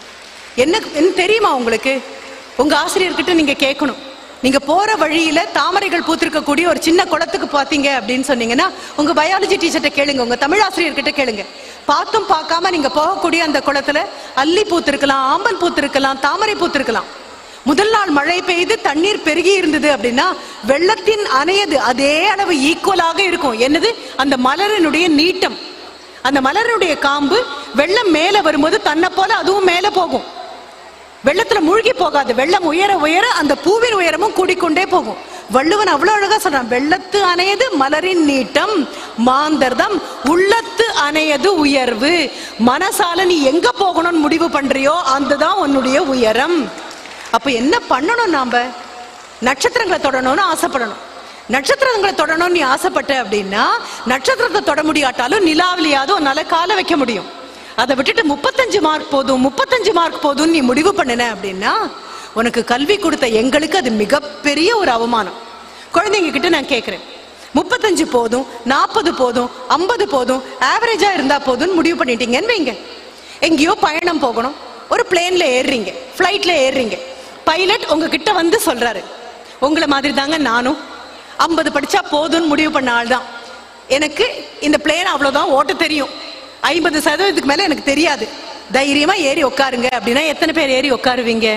என்ன என்ன தெரியுமா உங்களுக்கு உங்க ஆசிரியர்கிட்ட நீங்க கேட்கணும் நீங்க போற வழியில தாமரைகள் பூத்திருக்கக்கூடிய ஒரு சின்ன குளத்துக்கு பாத்தீங்க அப்படின்னு சொன்னீங்கன்னா உங்க பயாலஜி டீச்சர்ட்ட கேளுங்க உங்க தமிழ் ஆசிரியர்கிட்ட கேளுங்க பார்த்தும் பார்க்காம நீங்க போகக்கூடிய அந்த குளத்துல அல்லி பூத்திருக்கலாம் ஆம்பல் பூத்திருக்கலாம் தாமரை பூத்திருக்கலாம் முதல் நாள் மழை பெய்து தண்ணீர் பெருகி இருந்தது அப்படின்னா வெள்ளத்தின் அணையது அதே அளவு ஈக்குவலாக இருக்கும் என்னது அந்த மலரினுடைய நீட்டம் அந்த மலரினுடைய காம்பு வெள்ளம் மேல வரும்போது தன்னை போல அதுவும் மேல போகும் வெள்ளத்துல மூழ்கி போகாது வெள்ளம் உயர உயர அந்த பூவின் உயரமும் கூடிக்கொண்டே போகும் வள்ளுவன் அவ்வளவு அழகா சொல்றான் வெள்ளத்து அணையது மலரின் நீட்டம் மாந்தர்தம் உள்ளத்து அணையது உயர்வு மனசால நீ எங்க போகணும்னு முடிவு பண்றியோ அதுதான் உன்னுடைய உயரம் அப்ப என்ன பண்ணணும் நாம நட்சத்திரங்களை தொடணும்னு ஆசைப்படணும் நட்சத்திரங்களை தொடணும்னு நீ ஆசைப்பட்ட அப்படின்னா நட்சத்திரத்தை தொட முடியாட்டாலும் நிலாவிலையாவது உன்னால கால வைக்க முடியும் அதை விட்டுட்டு முப்பத்தஞ்சு மார்க் போதும் முப்பத்தஞ்சு மார்க் போதும் நீ முடிவு பண்ணின அப்படின்னா உனக்கு கல்வி கொடுத்த எங்களுக்கு அது மிகப்பெரிய ஒரு அவமானம் குழந்தைங்க கிட்ட நான் கேட்கிறேன் முப்பத்தஞ்சு போதும் நாற்பது போதும் ஐம்பது போதும் ஆவரேஜா இருந்தா போதும்னு முடிவு பண்ணிட்டீங்கன்னு வைங்க எங்கேயோ பயணம் போகணும் ஒரு பிளேன்ல ஏறுறீங்க ஃப்ளைட்ல ஏறுறீங்க பைலட் உங்ககிட்ட வந்து சொல்றாரு உங்களை மாதிரி தாங்க நானும் ஐம்பது படிச்சா போதும்னு முடிவு பண்ண ஆள் தான் எனக்கு இந்த பிளேன் அவ்வளவுதான் ஓட்ட தெரியும் ஐம்பது சதவீதத்துக்கு மேல எனக்கு தெரியாது தைரியமா ஏறி உட்காருங்க அப்படின்னா எத்தனை பேர் ஏறி உட்காருவீங்க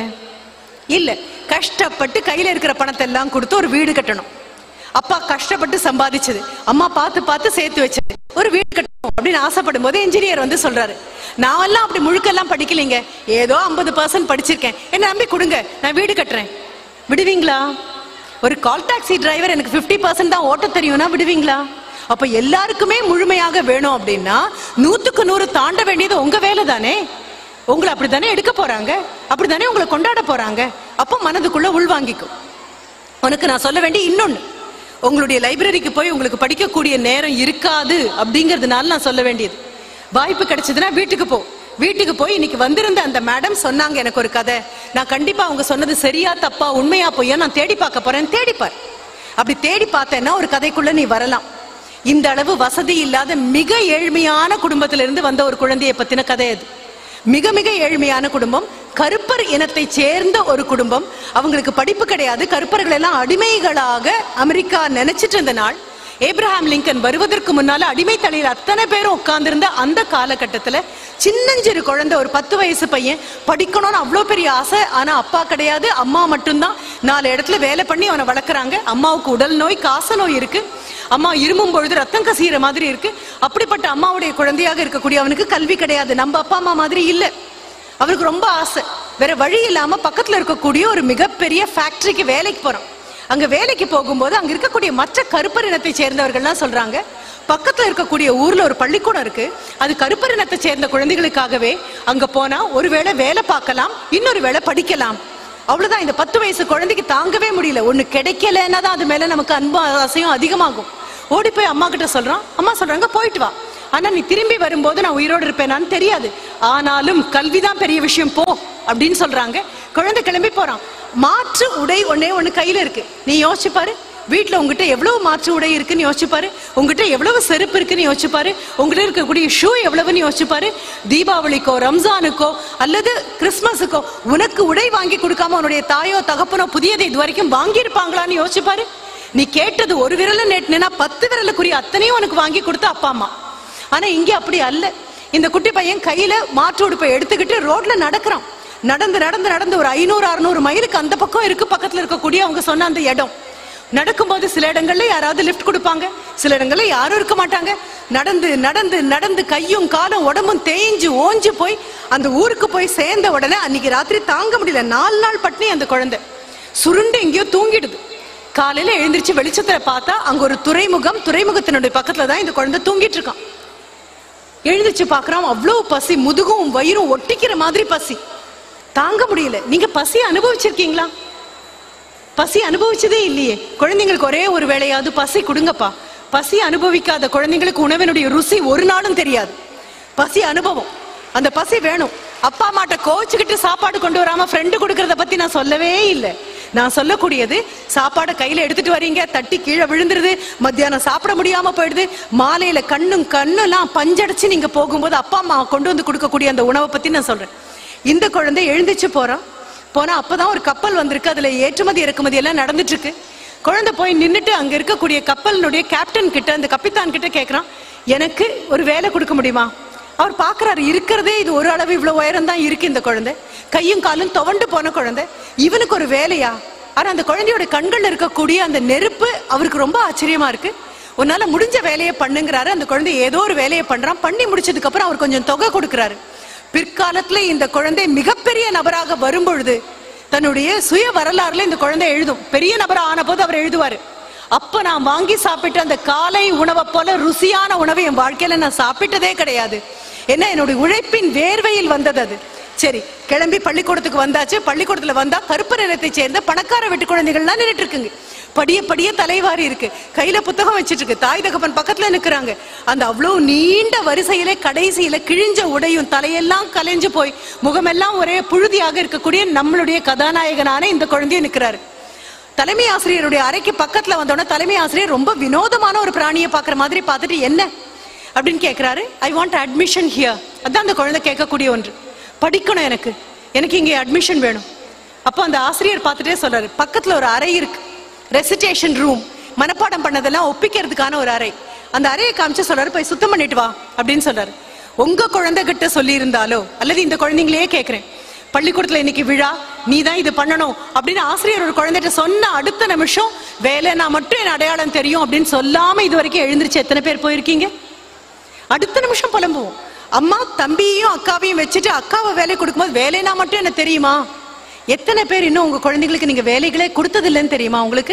இல்ல கஷ்டப்பட்டு கையில இருக்கிற பணத்தை எல்லாம் கொடுத்து ஒரு வீடு கட்டணும் அப்பா கஷ்டப்பட்டு சம்பாதிச்சது அம்மா பார்த்து பார்த்து சேர்த்து வச்சது ஒரு வீடு கட்டணும் அப்படின்னு ஆசைப்படும் போது இன்ஜினியர் வந்து சொல்றாரு நான் எல்லாம் அப்படி முழுக்கெல்லாம் படிக்கலைங்க ஏதோ ஐம்பது பர்சன்ட் படிச்சிருக்கேன் என்ன நம்பி கொடுங்க நான் வீடு கட்டுறேன் விடுவீங்களா ஒரு கால் டாக்ஸி டிரைவர் எனக்கு 50% பர்சன்ட் தான் ஓட்ட தெரியும்னா விடுவீங்களா அப்ப எல்லாருக்குமே முழுமையாக வேணும் அப்படின்னா நூத்துக்கு நூறு தாண்ட வேண்டியது உங்க வேலை தானே உங்களை அப்படித்தானே எடுக்க போறாங்க அப்படித்தானே உங்களை கொண்டாட போறாங்க அப்போ மனதுக்குள்ள உள்வாங்கிக்கும் உனக்கு நான் சொல்ல வேண்டிய இன்னொன்னு உங்களுடைய லைப்ரரிக்கு போய் உங்களுக்கு படிக்கக்கூடிய நேரம் இருக்காது அப்படிங்கிறதுனால நான் சொல்ல வேண்டியது வாய்ப்பு கிடைச்சதுன்னா வீட்டுக்கு போ வீட்டுக்கு போய் இன்னைக்கு வந்திருந்த அந்த மேடம் சொன்னாங்க எனக்கு ஒரு கதை நான் கண்டிப்பா அவங்க சொன்னது சரியா தப்பா உண்மையா பொய்யா நான் தேடி பார்க்க போறேன் தேடிப்பார் அப்படி தேடி பார்த்தேன்னா ஒரு கதைக்குள்ள நீ வரலாம் இந்த அளவு வசதி இல்லாத மிக ஏழ்மையான குடும்பத்திலிருந்து வந்த ஒரு குழந்தையை பத்தின கதை அது மிக மிக ஏழ்மையான குடும்பம் கருப்பர் இனத்தை சேர்ந்த ஒரு குடும்பம் அவங்களுக்கு படிப்பு கிடையாது கருப்பர்கள் எல்லாம் அடிமைகளாக அமெரிக்கா நினைச்சிட்டு இருந்த நாள் ஏப்ரஹாம் லிங்கன் வருவதற்கு முன்னால அடிமை தலையில் அத்தனை பேரும் உட்கார்ந்திருந்த அந்த காலகட்டத்துல சின்னஞ்சிறு குழந்தை ஒரு பத்து வயசு பையன் படிக்கணும்னு அவ்வளோ பெரிய ஆசை ஆனா அப்பா கிடையாது அம்மா மட்டும்தான் நாலு இடத்துல வேலை பண்ணி அவனை வளர்க்குறாங்க அம்மாவுக்கு உடல் நோய் காச நோய் இருக்கு அம்மா இருமும் பொழுது ரத்தம் கசிகிற மாதிரி இருக்கு அப்படிப்பட்ட அம்மாவுடைய குழந்தையாக இருக்கக்கூடிய அவனுக்கு கல்வி கிடையாது நம்ம அப்பா அம்மா மாதிரி இல்ல அவனுக்கு ரொம்ப ஆசை வேற வழி இல்லாம பக்கத்துல இருக்கக்கூடிய ஒரு மிகப்பெரிய ஃபேக்டரிக்கு வேலைக்கு போறான் அங்க வேலைக்கு போகும்போது அங்க இருக்கக்கூடிய மற்ற கருப்பர் இனத்தை சேர்ந்தவர்கள்லாம் சொல்றாங்க பக்கத்துல இருக்கக்கூடிய ஊர்ல ஒரு பள்ளிக்கூடம் இருக்கு அது கருப்பர் இனத்தை சேர்ந்த குழந்தைகளுக்காகவே அங்க போனா ஒருவேளை வேலை பார்க்கலாம் இன்னொரு வேளை படிக்கலாம் அவ்வளவுதான் இந்த பத்து வயசு குழந்தைக்கு தாங்கவே முடியல ஒண்ணு கிடைக்கலன்னா தான் அது மேல நமக்கு அன்பு ஆசையும் அதிகமாகும் ஓடி போய் அம்மா கிட்ட சொல்றான் அம்மா சொல்றாங்க போயிட்டு வா ஆனா நீ திரும்பி வரும்போது நான் உயிரோடு இருப்பேனான்னு தெரியாது ஆனாலும் கல்விதான் பெரிய விஷயம் போ அப்படின்னு சொல்றாங்க குழந்தை கிளம்பி போறான் மாற்று உடை ஒண்ணே ஒண்ணு கையில இருக்கு நீ யோசிச்சு பாரு வீட்ல உங்ககிட்ட எவ்வளவு மாற்று உடை இருக்குன்னு யோசிச்சு பாரு உங்ககிட்ட எவ்வளவு செருப்பு இருக்குன்னு யோசிச்சு பாரு உங்ககிட்ட இருக்கக்கூடிய ஷூ எவ்வளவுன்னு யோசிச்சு பாரு தீபாவளிக்கோ ரம்ஜானுக்கோ அல்லது கிறிஸ்மஸுக்கோ உனக்கு உடை வாங்கி கொடுக்காம உன்னுடைய தாயோ தகப்பனோ புதியதை இது வரைக்கும் வாங்கி இருப்பாங்களான்னு யோசிச்சு பாரு நீ கேட்டது ஒரு விரல நேட்டினா பத்து விரலுக்குரிய அத்தனையும் உனக்கு வாங்கி கொடுத்த அப்பா அம்மா ஆனா இங்க அப்படி அல்ல இந்த குட்டி பையன் கையில மாற்று உடுப்பை எடுத்துக்கிட்டு ரோட்ல நடக்கிறான் நடந்து நடந்து நடந்து ஒரு ஐநூறு அறுநூறு மைலுக்கு அந்த பக்கம் இருக்கு பக்கத்துல இருக்கக்கூடிய அவங்க சொன்ன அந்த இடம் நடக்கும்போது சில இடங்கள்ல யாராவது லிஃப்ட் கொடுப்பாங்க சில இடங்கள்ல யாரும் இருக்க மாட்டாங்க நடந்து நடந்து நடந்து கையும் காலும் உடம்பும் தேய்ஞ்சு ஓஞ்சு போய் அந்த ஊருக்கு போய் சேர்ந்த உடனே அன்னைக்கு ராத்திரி தாங்க முடியல நாலு நாள் பட்னி அந்த குழந்தை சுருண்டு எங்கேயோ தூங்கிடுது காலையில எழுந்திருச்சு வெளிச்சத்துல பார்த்தா அங்க ஒரு துறைமுகம் துறைமுகத்தினுடைய பக்கத்துல தான் இந்த குழந்தை தூங்கிட்டு இருக்கான் எழுந்திருச்சு பார்க்கறான் அவ்வளவு பசி முதுகும் வயிறும் ஒட்டிக்கிற மாதிரி பசி தாங்க முடியல நீங்க பசி அனுபவிச்சிருக்கீங்களா பசி அனுபவிச்சதே இல்லையே குழந்தைங்களுக்கு ஒரே ஒரு வேளையாவது பசி கொடுங்கப்பா பசி அனுபவிக்காத குழந்தைங்களுக்கு உணவினுடைய ருசி ஒரு நாளும் தெரியாது பசி அனுபவம் அந்த பசி வேணும் அப்பா அம்மாட்ட கோச்சுக்கிட்டு சாப்பாடு கொண்டு வராம ஃப்ரெண்டு கொடுக்கறத பத்தி நான் சொல்லவே இல்லை நான் சொல்லக்கூடியது சாப்பாடை கையில எடுத்துட்டு வரீங்க தட்டி கீழே விழுந்துருது மத்தியானம் சாப்பிட முடியாம போயிடுது மாலையில கண்ணும் கண்ணெல்லாம் பஞ்சடைச்சு நீங்க போகும்போது அப்பா அம்மா கொண்டு வந்து கொடுக்கக்கூடிய அந்த உணவை பத்தி நான் சொல்றேன் இந்த குழந்தை எழுந்திருச்சு போறான் போனா அப்பதான் ஒரு கப்பல் வந்திருக்கு அதுல ஏற்றுமதி இறக்குமதி எல்லாம் நடந்துட்டு இருக்கு குழந்தை போய் நின்னுட்டு அங்க இருக்கக்கூடிய கப்பலினுடைய கேப்டன் கிட்ட அந்த கப்பித்தான் கிட்ட கேக்குறான் எனக்கு ஒரு வேலை கொடுக்க முடியுமா அவர் பாக்குறாரு இருக்கிறதே இது ஒரு அளவு இவ்வளவு உயரம் தான் இருக்கு இந்த குழந்தை கையும் காலும் துவண்டு போன குழந்தை இவனுக்கு ஒரு வேலையா ஆனா அந்த குழந்தையோட கண்கள்ல இருக்கக்கூடிய அந்த நெருப்பு அவருக்கு ரொம்ப ஆச்சரியமா இருக்கு உன்னால முடிஞ்ச வேலையை பண்ணுங்கிறாரு அந்த குழந்தை ஏதோ ஒரு வேலையை பண்றான் பண்ணி முடிச்சதுக்கு அப்புறம் அவர் கொஞ்சம் தொகை கொடுக்கறாரு பிற்காலத்துல இந்த குழந்தை மிகப்பெரிய நபராக வரும்பொழுது தன்னுடைய சுய வரலாறுல இந்த குழந்தை எழுதும் பெரிய நபரா ஆன போது அவர் எழுதுவாரு அப்ப நான் வாங்கி சாப்பிட்ட அந்த காலை உணவை போல ருசியான உணவை என் வாழ்க்கையில நான் சாப்பிட்டதே கிடையாது என்ன என்னுடைய உழைப்பின் வேர்வையில் வந்தது அது சரி கிளம்பி பள்ளிக்கூடத்துக்கு வந்தாச்சு பள்ளிக்கூடத்துல வந்தா கருப்பு நிறத்தை சேர்ந்த பணக்கார வீட்டு குழந்தைகள்லாம் நின்னுட்டு இருக்குங்க படிய படிய தலைவாரி இருக்கு கையில புத்தகம் வச்சிட்டு இருக்கு தாய் தகப்பன் பக்கத்துல நிக்கிறாங்க அந்த அவ்வளவு நீண்ட வரிசையிலே கடைசியில கிழிஞ்ச உடையும் தலையெல்லாம் கலைஞ்சு போய் முகமெல்லாம் ஒரே புழுதியாக இருக்கக்கூடிய நம்மளுடைய கதாநாயகனான இந்த குழந்தைய நிக்கிறாரு தலைமை ஆசிரியருடைய அறைக்கு பக்கத்துல வந்தோடனே தலைமை ஆசிரியர் ரொம்ப வினோதமான ஒரு பிராணியை பாக்குற மாதிரி பார்த்துட்டு என்ன அப்படின்னு கேக்குறாரு ஐ வாண்ட் அட்மிஷன் ஹியர் அதான் அந்த குழந்தை கேட்கக்கூடிய ஒன்று படிக்கணும் எனக்கு எனக்கு இங்கே அட்மிஷன் வேணும் அப்போ அந்த ஆசிரியர் பார்த்துட்டே சொல்றாரு பக்கத்துல ஒரு அறை இருக்கு ரெசிடேஷன் ரூம் மனப்பாடம் பண்ணதெல்லாம் ஒப்பிக்கிறதுக்கான ஒரு அறை அந்த அறையை காமிச்சு சொல்றாரு போய் சுத்தம் பண்ணிட்டு வா அப்படின்னு சொல்றாரு உங்க குழந்தை கிட்ட சொல்லி இருந்தாலோ அல்லது இந்த குழந்தைங்களையே கேட்கிறேன் பள்ளிக்கூடத்துல இன்னைக்கு விழா நீ தான் இது பண்ணணும் அப்படின்னு ஆசிரியர் ஒரு குழந்தைகிட்ட சொன்ன அடுத்த நிமிஷம் வேலைனா மட்டும் என் அடையாளம் தெரியும் அப்படின்னு சொல்லாம இது வரைக்கும் எழுந்திருச்சு எத்தனை பேர் போயிருக்கீங்க அடுத்த நிமிஷம் புலம்புவோம் அம்மா தம்பியையும் அக்காவையும் வச்சுட்டு அக்காவை வேலை கொடுக்கும்போது வேலைனா மட்டும் என்ன தெரியுமா எத்தனை பேர் இன்னும் உங்க குழந்தைங்களுக்கு நீங்க வேலைகளே கொடுத்தது இல்லைன்னு தெரியுமா உங்களுக்கு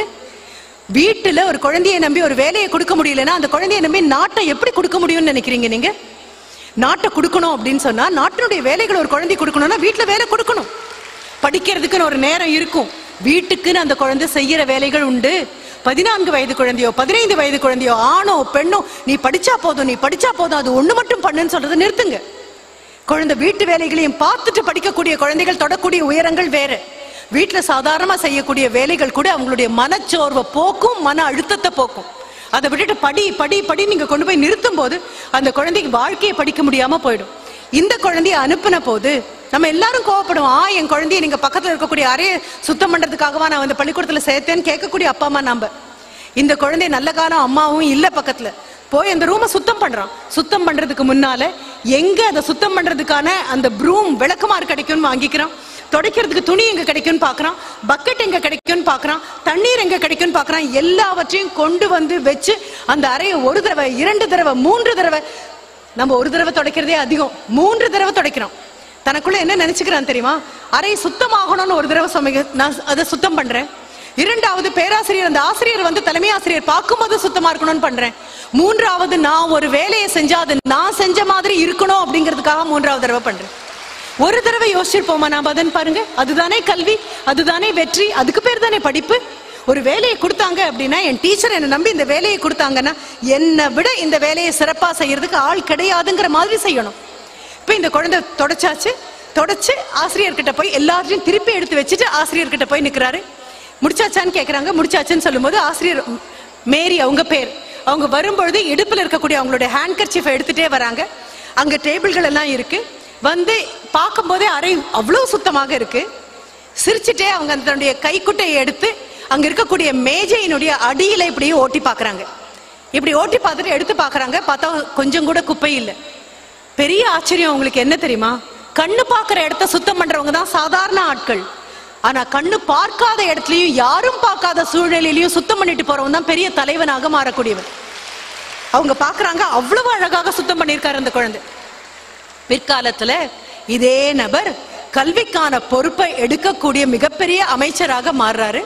வீட்டுல ஒரு குழந்தையை நம்பி ஒரு வேலையை கொடுக்க முடியலன்னா அந்த குழந்தையை நம்பி நாட்டை எப்படி கொடுக்க முடியும்னு நினைக்கிறீங்க நீங்க நாட்டை கொடுக்கணும் அப்படின்னு சொன்னா நாட்டினுடைய வேலைகளை ஒரு குழந்தை கொடுக்கணும்னா வீட்டுல வேலை கொடுக்கணும் படிக்கிறதுக்குன்னு ஒரு நேரம் இருக்கும் வீட்டுக்குன்னு அந்த குழந்தை செய்யற வேலைகள் உண்டு பதினான்கு வயது குழந்தையோ பதினைந்து வயது குழந்தையோ ஆணோ பெண்ணோ நீ படிச்சா போதும் நீ படிச்சா போதும் அது ஒண்ணு மட்டும் பண்ணுன்னு சொல்றதை நிறுத்துங்க குழந்தை வீட்டு வேலைகளையும் பார்த்துட்டு படிக்கக்கூடிய குழந்தைகள் தொடக்கூடிய உயரங்கள் வேற வீட்டுல சாதாரணமா செய்யக்கூடிய வேலைகள் கூட அவங்களுடைய மனச்சோர்வை போக்கும் மன அழுத்தத்தை போக்கும் அதை விட்டுட்டு படி படி படி நீங்க கொண்டு போய் நிறுத்தும் போது அந்த குழந்தைக்கு வாழ்க்கையை படிக்க முடியாம போயிடும் இந்த குழந்தைய அனுப்புன போது நம்ம எல்லாரும் கோவப்படுவோம் ஆ என் குழந்தைய நீங்க பக்கத்துல இருக்கக்கூடிய அறையை சுத்தம் பண்றதுக்காகவா நான் வந்து பள்ளிக்கூடத்துல சேர்த்தேன்னு கேட்கக்கூடிய அப்பா அம்மா நாம இந்த குழந்தை நல்ல காலம் அம்மாவும் இல்ல பக்கத்துல போய் அந்த ரூமை சுத்தம் பண்றான் சுத்தம் பண்றதுக்கு முன்னால எங்க அதை சுத்தம் பண்றதுக்கான அந்த ப்ரூம் விளக்குமாறு கிடைக்கும்னு வாங்கிக்கிறான் துடைக்கிறதுக்கு துணி எங்க கிடைக்கும்னு பார்க்கறான் பக்கெட் எங்க கிடைக்கும்னு பார்க்கறான் தண்ணீர் எங்க கிடைக்கும்னு பார்க்கறான் எல்லாவற்றையும் கொண்டு வந்து வச்சு அந்த அறையை ஒரு தடவை இரண்டு தடவை மூன்று தடவை நம்ம ஒரு தடவை துடைக்கிறதே அதிகம் மூன்று தடவை துடைக்கிறோம் தனக்குள்ள என்ன நினைச்சுக்கிறான் தெரியுமா அறை சுத்தமாகணும்னு ஒரு தடவை சமைக்க நான் அதை சுத்தம் பண்றேன் இரண்டாவது பேராசிரியர் அந்த ஆசிரியர் வந்து தலைமை ஆசிரியர் பார்க்கும்போது சுத்தமா இருக்கணும்னு பண்றேன் மூன்றாவது நான் ஒரு வேலையை செஞ்சா அது நான் செஞ்ச மாதிரி இருக்கணும் அப்படிங்கிறதுக்காக மூன்றாவது தடவை பண்றேன் ஒரு தடவை யோசிச்சிருப்போமா நாம அதன் பாருங்க அதுதானே கல்வி அதுதானே வெற்றி அதுக்கு பேர் தானே படிப்பு ஒரு வேலையை கொடுத்தாங்க அப்படின்னா என் டீச்சர் என்னை நம்பி இந்த வேலையை கொடுத்தாங்கன்னா என்னை விட இந்த வேலையை சிறப்பா செய்யறதுக்கு ஆள் கிடையாதுங்கிற மாதிரி செய்யணும் இப்ப இந்த குழந்தை தொடச்சாச்சு தொடச்சு ஆசிரியர்கிட்ட போய் எல்லாத்தையும் திருப்பி எடுத்து வச்சுட்டு ஆசிரியர்கிட்ட போய் நிக்கிறாரு முடிச்சாச்சான்னு கேக்குறாங்க முடிச்சாச்சுன்னு சொல்லும்போது ஆசிரியர் மேரி அவங்க பேர் அவங்க வரும்பொழுது இடுப்புல இருக்கக்கூடிய அவங்களுடைய ஹேண்ட் கர்ச்சீஃபை எடுத்துட்டே வராங்க அங்க டேபிள்கள் எல்லாம் இருக்கு வந்து பார்க்கும்போதே அறை அவ்வளவு சுத்தமாக இருக்கு சிரிச்சுட்டே அவங்க தன்னுடைய கைக்குட்டையை எடுத்து அங்க இருக்கக்கூடிய மேஜையினுடைய அடியில இப்படியே ஓட்டி பார்க்கறாங்க இப்படி ஓட்டி பார்த்துட்டு எடுத்து பார்க்கறாங்க பார்த்தா கொஞ்சம் கூட குப்பை இல்லை பெரிய ஆச்சரியம் உங்களுக்கு என்ன தெரியுமா கண்ணு பார்க்கிற இடத்த சுத்தம் பண்றவங்க தான் சாதாரண ஆட்கள் ஆனா கண்ணு பார்க்காத இடத்துலயும் யாரும் பார்க்காத சூழ்நிலையிலயும் சுத்தம் பண்ணிட்டு போறவன் தான் பெரிய தலைவனாக மாறக்கூடியவன் அவங்க பார்க்கறாங்க அவ்வளவு அழகாக சுத்தம் பண்ணியிருக்காரு அந்த குழந்தை பிற்காலத்துல இதே நபர் கல்விக்கான பொறுப்பை எடுக்கக்கூடிய மிகப்பெரிய அமைச்சராக மாறுறாரு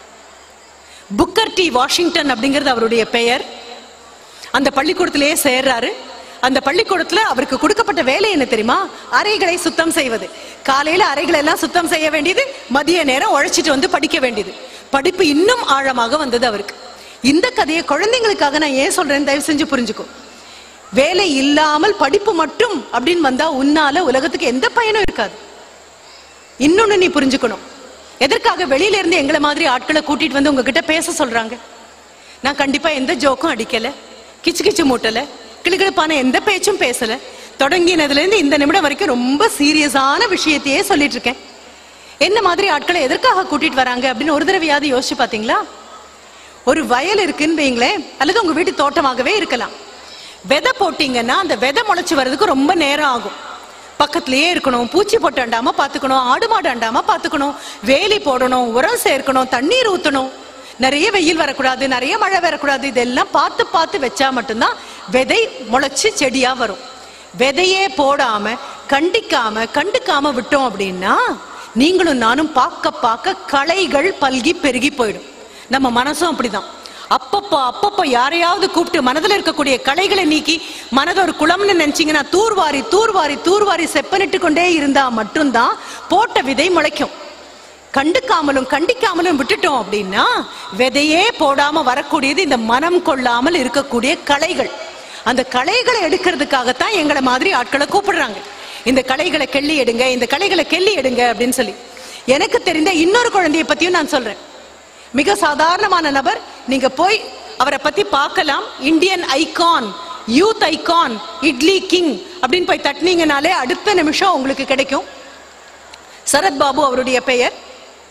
புக்கர் டி வாஷிங்டன் அப்படிங்கிறது அவருடைய பெயர் அந்த பள்ளிக்கூடத்திலேயே சேர்றாரு அந்த பள்ளிக்கூடத்துல அவருக்கு கொடுக்கப்பட்ட வேலை என்ன தெரியுமா அறைகளை சுத்தம் செய்வது காலையில அறைகளை எல்லாம் சுத்தம் செய்ய வேண்டியது மதிய நேரம் உழைச்சிட்டு வந்து படிக்க வேண்டியது படிப்பு இன்னும் ஆழமாக வந்தது அவருக்கு இந்த கதையை குழந்தைங்களுக்காக நான் ஏன் சொல்றேன் தயவு செஞ்சு புரிஞ்சுக்கோ வேலை இல்லாமல் படிப்பு மட்டும் அப்படின்னு வந்தா உன்னால உலகத்துக்கு எந்த பயனும் இருக்காது இன்னொன்னு நீ புரிஞ்சுக்கணும் எதற்காக வெளியில இருந்து எங்களை மாதிரி ஆட்களை கூட்டிட்டு வந்து உங்ககிட்ட பேச சொல்றாங்க நான் கண்டிப்பா எந்த ஜோக்கும் அடிக்கல கிச்சு கிச்சு மூட்டல கிளுகிழப்பான எந்த பேச்சும் பேசல தொடங்கினதுல இருந்து இந்த நிமிடம் வரைக்கும் ரொம்ப சீரியஸான விஷயத்தையே சொல்லிட்டு இருக்கேன் என்ன மாதிரி ஆட்களை எதற்காக கூட்டிட்டு வராங்க அப்படின்னு ஒரு தடவையாவது யோசிச்சு பாத்தீங்களா ஒரு வயல் இருக்குன்னு வைங்களேன் அல்லது உங்க வீட்டு தோட்டமாகவே இருக்கலாம் விதை போட்டீங்கன்னா அந்த விதை முளைச்சு வர்றதுக்கு ரொம்ப நேரம் ஆகும் பக்கத்திலேயே இருக்கணும் பூச்சி போட்டு அண்டாம பாத்துக்கணும் ஆடு மாடு அண்டாம பாத்துக்கணும் வேலி போடணும் உரம் சேர்க்கணும் தண்ணீர் ஊத்தணும் நிறைய வெயில் வரக்கூடாது நிறைய மழை வரக்கூடாது இதெல்லாம் பார்த்து பார்த்து வச்சா மட்டும்தான் விதை முளைச்சு செடியா வரும் விதையே போடாம கண்டிக்காம கண்டுக்காம விட்டோம் அப்படின்னா நீங்களும் நானும் பார்க்க பார்க்க களைகள் பல்கி பெருகி போயிடும் நம்ம மனசும் அப்படிதான் அப்பப்போ அப்பப்போ யாரையாவது கூப்பிட்டு மனதுல இருக்கக்கூடிய களைகளை நீக்கி மனதை ஒரு குளம்னு நினைச்சீங்கன்னா தூர்வாரி தூர்வாரி தூர்வாரி செப்பனிட்டு கொண்டே இருந்தா மட்டும்தான் போட்ட விதை முளைக்கும் கண்டுக்காமலும் கண்டிக்காமலும் விட்டுட்டோம் அப்படின்னா விதையே போடாம வரக்கூடியது இந்த மனம் கொள்ளாமல் இருக்கக்கூடிய களைகள் அந்த களைகளை எடுக்கிறதுக்காகத்தான் எங்களை மாதிரி ஆட்களை கூப்பிடுறாங்க இந்த களைகளை கெள்ளி எடுங்க இந்த களைகளை கெள்ளி எடுங்க அப்படின்னு சொல்லி எனக்கு தெரிந்த இன்னொரு குழந்தையை பத்தியும் நான் சொல்றேன் மிக சாதாரணமான நபர் நீங்க போய் அவரை பத்தி பார்க்கலாம் Indian icon youth icon idli king அப்படின்னு போய் தட்டினீங்கனாலே அடுத்த நிமிஷம் உங்களுக்கு கிடைக்கும் சரத் பாபு அவருடைய பெயர்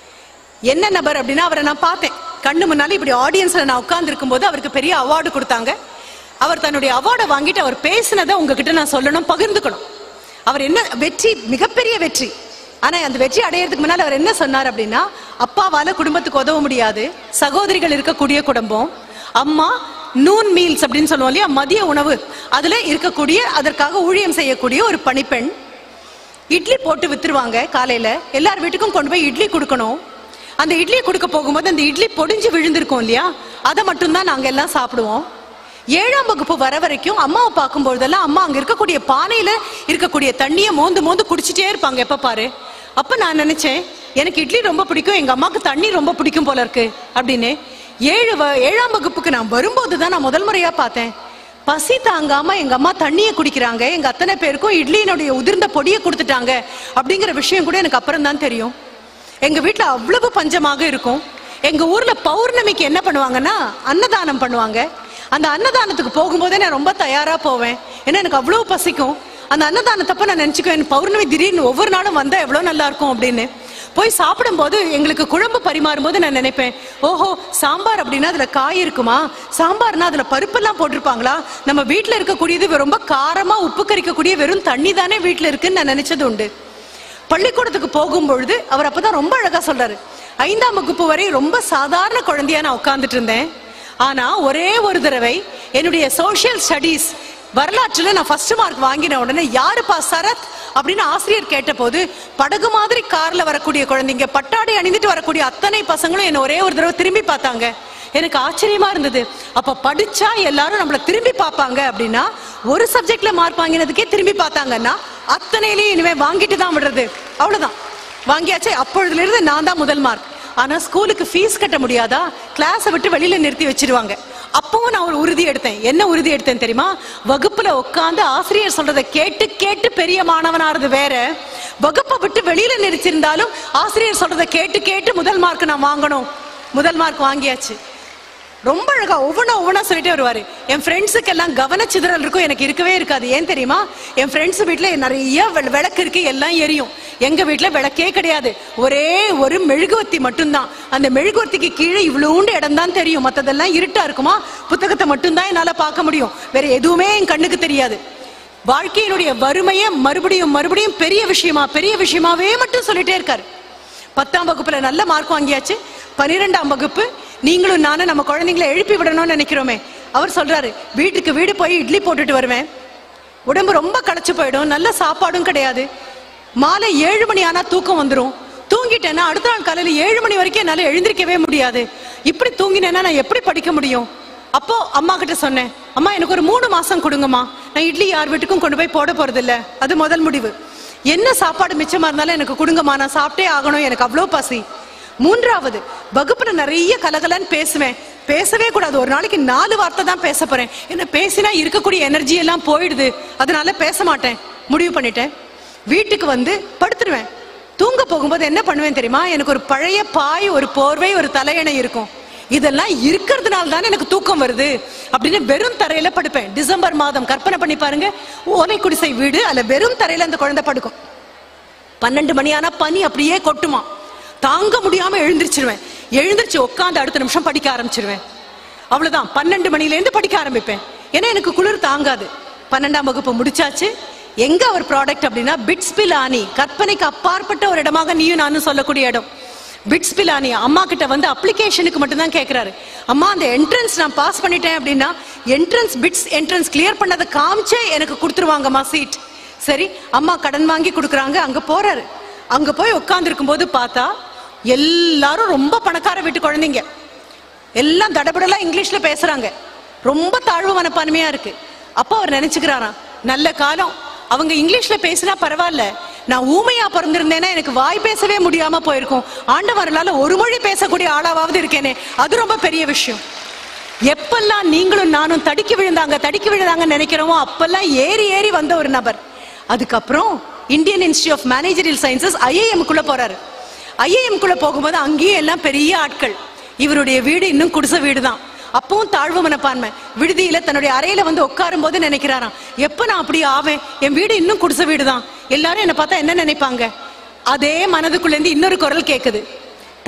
என்ன நபர் அப்படின்னா அவரை நான் பார்த்தேன் கண்ணு முன்னால இப்படி ஆடியன்ஸ்ல நான் உட்கார்ந்து இருக்கும்போது அவருக்கு பெரிய அவார்டு கொடுத்தாங்க அவர் தன்னுடைய அவார்டை வாங்கிட்டு அவர் பேசினதை உங்ககிட்ட நான் சொல்லணும் பகிர்ந்துக்கணும் அவர் என்ன வெற்றி மிகப்பெரிய வெற்றி ஆனா அந்த வெற்றி அடையறதுக்கு முன்னால அவர் என்ன சொன்னார் அப்படின்னா அப்பாவால குடும்பத்துக்கு உதவ முடியாது சகோதரிகள் இருக்கக்கூடிய குடும்பம் அம்மா நூன் மீல்ஸ் அப்படின்னு சொல்லுவோம் இல்லையா மதிய உணவு அதுல இருக்கக்கூடிய அதற்காக ஊழியம் செய்யக்கூடிய ஒரு பணிப்பெண் இட்லி போட்டு வித்துருவாங்க காலையில எல்லார் வீட்டுக்கும் கொண்டு போய் இட்லி கொடுக்கணும் அந்த இட்லி கொடுக்க போகும்போது அந்த இட்லி பொடிஞ்சு விழுந்திருக்கும் இல்லையா அதை மட்டும்தான் நாங்க எல்லாம் சாப்பிடுவோம் ஏழாம் வகுப்பு வர வரைக்கும் அம்மாவை பார்க்கும்பொழுதெல்லாம் அம்மா அங்க இருக்கக்கூடிய பானையில இருக்கக்கூடிய தண்ணியை மோந்து மோந்து குடிச்சிட்டே இருப்பாங்க எப்ப பாரு அப்ப நான் நினைச்சேன் எனக்கு இட்லி ரொம்ப பிடிக்கும் எங்க அம்மாக்கு தண்ணி ரொம்ப பிடிக்கும் போல இருக்கு அப்படின்னு ஏழு வ- ஏழாம் வகுப்புக்கு நான் வரும்போது தான் நான் முதல் முறையா பார்த்தேன் பசி தாங்காம எங்க அம்மா தண்ணியை குடிக்கிறாங்க எங்க அத்தனை பேருக்கும் இட்லியினுடைய உதிர்ந்த பொடியை கொடுத்துட்டாங்க அப்படிங்கிற விஷயம் கூட எனக்கு அப்புறம் தான் தெரியும் எங்க வீட்ல அவ்வளவு பஞ்சமாக இருக்கும் எங்க ஊர்ல பௌர்ணமிக்கு என்ன பண்ணுவாங்கன்னா அன்னதானம் பண்ணுவாங்க அந்த அன்னதானத்துக்கு போகும்போதே நான் ரொம்ப தயாரா போவேன் ஏன்னா எனக்கு அவ்வளவு பசிக்கும் அந்த அன்னதானத்தப்ப நான் நினைச்சுக்குவேன் பௌர்ணமி திடீர்னு ஒவ்வொரு நாளும் வந்தா எவ்வளவு நல்லா இருக்கும் அப்படின்னு போய் சாப்பிடும்போது எங்களுக்கு குழம்பு பரிமாறும்போது நான் நினைப்பேன் ஓஹோ சாம்பார் அப்படின்னா அதுல காய் இருக்குமா சாம்பார்னா அதுல பருப்பெல்லாம் போட்டிருப்பாங்களா நம்ம வீட்ல இருக்கக்கூடியது ரொம்ப காரமா உப்பு கரிக்கக்கூடிய வெறும் தண்ணி தானே வீட்ல இருக்குன்னு நான் நினைச்சது உண்டு பள்ளிக்கூடத்துக்கு போகும் பொழுது அவர் அப்பதான் ரொம்ப அழகா சொல்றாரு ஐந்தாம் வகுப்பு வரை ரொம்ப சாதாரண குழந்தையா நான் உட்கார்ந்துட்டு இருந்தேன் ஆனா ஒரே ஒரு தடவை என்னுடைய சோஷியல் ஸ்டடீஸ் வரலாற்றுல நான் ஃபர்ஸ்ட் மார்க் வாங்கின உடனே யாருப்பா சரத் அப்படின்னு ஆசிரியர் கேட்டபோது படகு மாதிரி கார்ல வரக்கூடிய குழந்தைங்க பட்டாடை அணிந்துட்டு வரக்கூடிய அத்தனை பசங்களும் என்ன ஒரே ஒரு தடவை திரும்பி பார்த்தாங்க எனக்கு ஆச்சரியமா இருந்தது அப்ப படிச்சா எல்லாரும் நம்மள திரும்பி பார்ப்பாங்க அப்படின்னா ஒரு சப்ஜெக்ட்ல மார்க் வாங்கினதுக்கே திரும்பி பார்த்தாங்கன்னா அத்தனையிலயும் இனிமே வாங்கிட்டு தான் விடுறது அவ்வளவுதான் வாங்கியாச்சு அப்பொழுதுல இருந்து நான் தான் முதல் மார்க் ஆனா ஸ்கூலுக்கு ஃபீஸ் கட்ட முடியாதா கிளாஸை விட்டு வெளியில நிறுத்தி வச்சிருவாங்க அப்பவும் நான் ஒரு உறுதி எடுத்தேன் என்ன உறுதி எடுத்தேன் தெரியுமா வகுப்புல உட்கார்ந்து ஆசிரியர் சொல்றதை கேட்டு கேட்டு பெரிய மாணவனாறது வேற வகுப்பை விட்டு வெளியில நிறுத்திருந்தாலும் ஆசிரியர் சொல்றதை கேட்டு கேட்டு முதல் மார்க் நான் வாங்கணும் முதல் மார்க் வாங்கியாச்சு ரொம்ப அழகா ஒவ்வொன்றா ஒவ்வொன்றா சொல்லிட்டே வருவாரு என் ஃப்ரெண்ட்ஸுக்கு எல்லாம் கவனச்சிதறல் இருக்கும் எனக்கு இருக்கவே இருக்காது ஏன் தெரியுமா என் ஃப்ரெண்ட்ஸ் வீட்ல நிறைய வெ- விளக்கு இருக்கு எல்லாம் எரியும் எங்க வீட்ல விளக்கே கிடையாது ஒரே ஒரு மெழுகுவர்த்தி மட்டும்தான் அந்த மெழுகுவர்த்திக்கு கீழே இவ்வளோண்டு இடம் தான் தெரியும் மத்ததெல்லாம் இருட்டா இருக்குமா புத்தகத்தை மட்டும்தான் என்னால பார்க்க முடியும் வேற எதுவுமே என் கண்ணுக்கு தெரியாது வாழ்க்கையினுடைய வறுமையை மறுபடியும் மறுபடியும் பெரிய விஷயமா பெரிய விஷயமாவே மட்டும் சொல்லிட்டே இருக்காரு பத்தாம் வகுப்புல நல்ல மார்க் வாங்கியாச்சு பன்னிரெண்டாம் வகுப்பு நீங்களும் நானும் நம்ம குழந்தைங்களை எழுப்பி விடணும்னு நினைக்கிறோமே அவர் சொல்றாரு வீட்டுக்கு வீடு போய் இட்லி போட்டுட்டு வருவேன் உடம்பு ரொம்ப களைச்சு போயிடும் நல்ல சாப்பாடும் கிடையாது மாலை ஏழு மணி ஆனா தூக்கம் வந்துரும் தூங்கிட்டேன்னா அடுத்த நாள் காலையில ஏழு மணி வரைக்கும் என்னால எழுந்திருக்கவே முடியாது இப்படி தூங்கினேன்னா நான் எப்படி படிக்க முடியும் அப்போ அம்மா கிட்ட சொன்னேன் அம்மா எனக்கு ஒரு மூணு மாசம் கொடுங்கம்மா நான் இட்லி யார் வீட்டுக்கும் கொண்டு போய் போட போறது இல்ல அது முதல் முடிவு என்ன சாப்பாடு மிச்சமா இருந்தாலும் எனக்கு கொடுங்கம்மா நான் சாப்பிட்டே ஆகணும் எனக்கு அவ்வளோ பசி மூன்றாவது வகுப்புல நிறைய கலகலன்னு பேசுவேன் பேசவே கூடாது ஒரு நாளைக்கு நாலு வார்த்தை தான் பேச போறேன் என்ன பேசினா இருக்கக்கூடிய எனர்ஜி எல்லாம் போயிடுது அதனால பேச மாட்டேன் முடிவு பண்ணிட்டேன் வீட்டுக்கு வந்து படுத்துருவேன் தூங்க போகும்போது என்ன பண்ணுவேன் தெரியுமா எனக்கு ஒரு பழைய பாய் ஒரு போர்வை ஒரு தலையணை இருக்கும் இதெல்லாம் இருக்கிறதுனால தானே எனக்கு தூக்கம் வருது அப்படின்னு வெறும் தரையில படுப்பேன் டிசம்பர் மாதம் கற்பனை பண்ணி பாருங்க ஓலை குடிசை வீடு அல்ல வெறும் தரையில அந்த குழந்தை படுக்கும் பன்னெண்டு மணி ஆனா பனி அப்படியே கொட்டுமா தாங்க முடியாம எழுந்திருச்சிருவேன் எழுந்திருச்சு உட்காந்து அடுத்த நிமிஷம் படிக்க ஆரம்பிச்சிருவேன் அவ்வளவுதான் பன்னெண்டு மணில இருந்து படிக்க ஆரம்பிப்பேன் ஏன்னா எனக்கு குளிர் தாங்காது பன்னெண்டாம் வகுப்பு முடிச்சாச்சு எங்க ஒரு ப்ராடக்ட் அப்படின்னா பிட்ஸ் பிலானி கற்பனைக்கு அப்பாற்பட்ட ஒரு இடமாக நீயும் நானும் சொல்லக்கூடிய இடம் பிட்ஸ் பிலானி அம்மா கிட்ட வந்து அப்ளிகேஷனுக்கு மட்டும் தான் கேக்குறாரு அம்மா அந்த என்ட்ரன்ஸ் நான் பாஸ் பண்ணிட்டேன் அப்படின்னா என்ட்ரன்ஸ் பிட்ஸ் என்ட்ரன்ஸ் கிளியர் பண்ணதை காமிச்சே எனக்கு கொடுத்துருவாங்கம்மா சீட் சரி அம்மா கடன் வாங்கி கொடுக்குறாங்க அங்க போறாரு அங்க போய் உட்கார்ந்து போது பார்த்தா எல்லாரும் ரொம்ப பணக்கார வீட்டு குழந்தைங்க எல்லாம் தடபடலாம் இங்கிலீஷ்ல பேசுறாங்க ரொம்ப தாழ்வு மனப்பான்மையா இருக்கு அப்போ அவர் நினைச்சுக்கிறாராம் நல்ல காலம் அவங்க இங்கிலீஷ்ல பேசினா பரவாயில்ல நான் ஊமையா பிறந்திருந்தேன்னா எனக்கு வாய் பேசவே முடியாம போயிருக்கும் ஆண்டவர்களால ஒரு மொழி பேசக்கூடிய ஆளாவது இருக்கேனே அது ரொம்ப பெரிய விஷயம் எப்பெல்லாம் நீங்களும் நானும் தடுக்கி விழுந்தாங்க தடுக்கி விழுந்தாங்க நினைக்கிறோமோ அப்பெல்லாம் ஏறி ஏறி வந்த ஒரு நபர் அதுக்கப்புறம் Indian institute of managerial sciences IIM குள்ள போறாரு ஐஏஎம் குள்ள போகும்போது அங்கேயும் எல்லாம் பெரிய ஆட்கள் இவருடைய வீடு இன்னும் குடிசை வீடு தான் அப்பவும் தாழ்வு மனப்பான்மை விடுதியில தன்னுடைய அறையில வந்து உட்காரும் போது நினைக்கிறாராம் எப்ப நான் அப்படி ஆவேன் என் வீடு இன்னும் குடிசை வீடு தான் எல்லாரும் என்ன பார்த்தா என்ன நினைப்பாங்க அதே மனதுக்குள்ள இருந்து இன்னொரு குரல் கேக்குது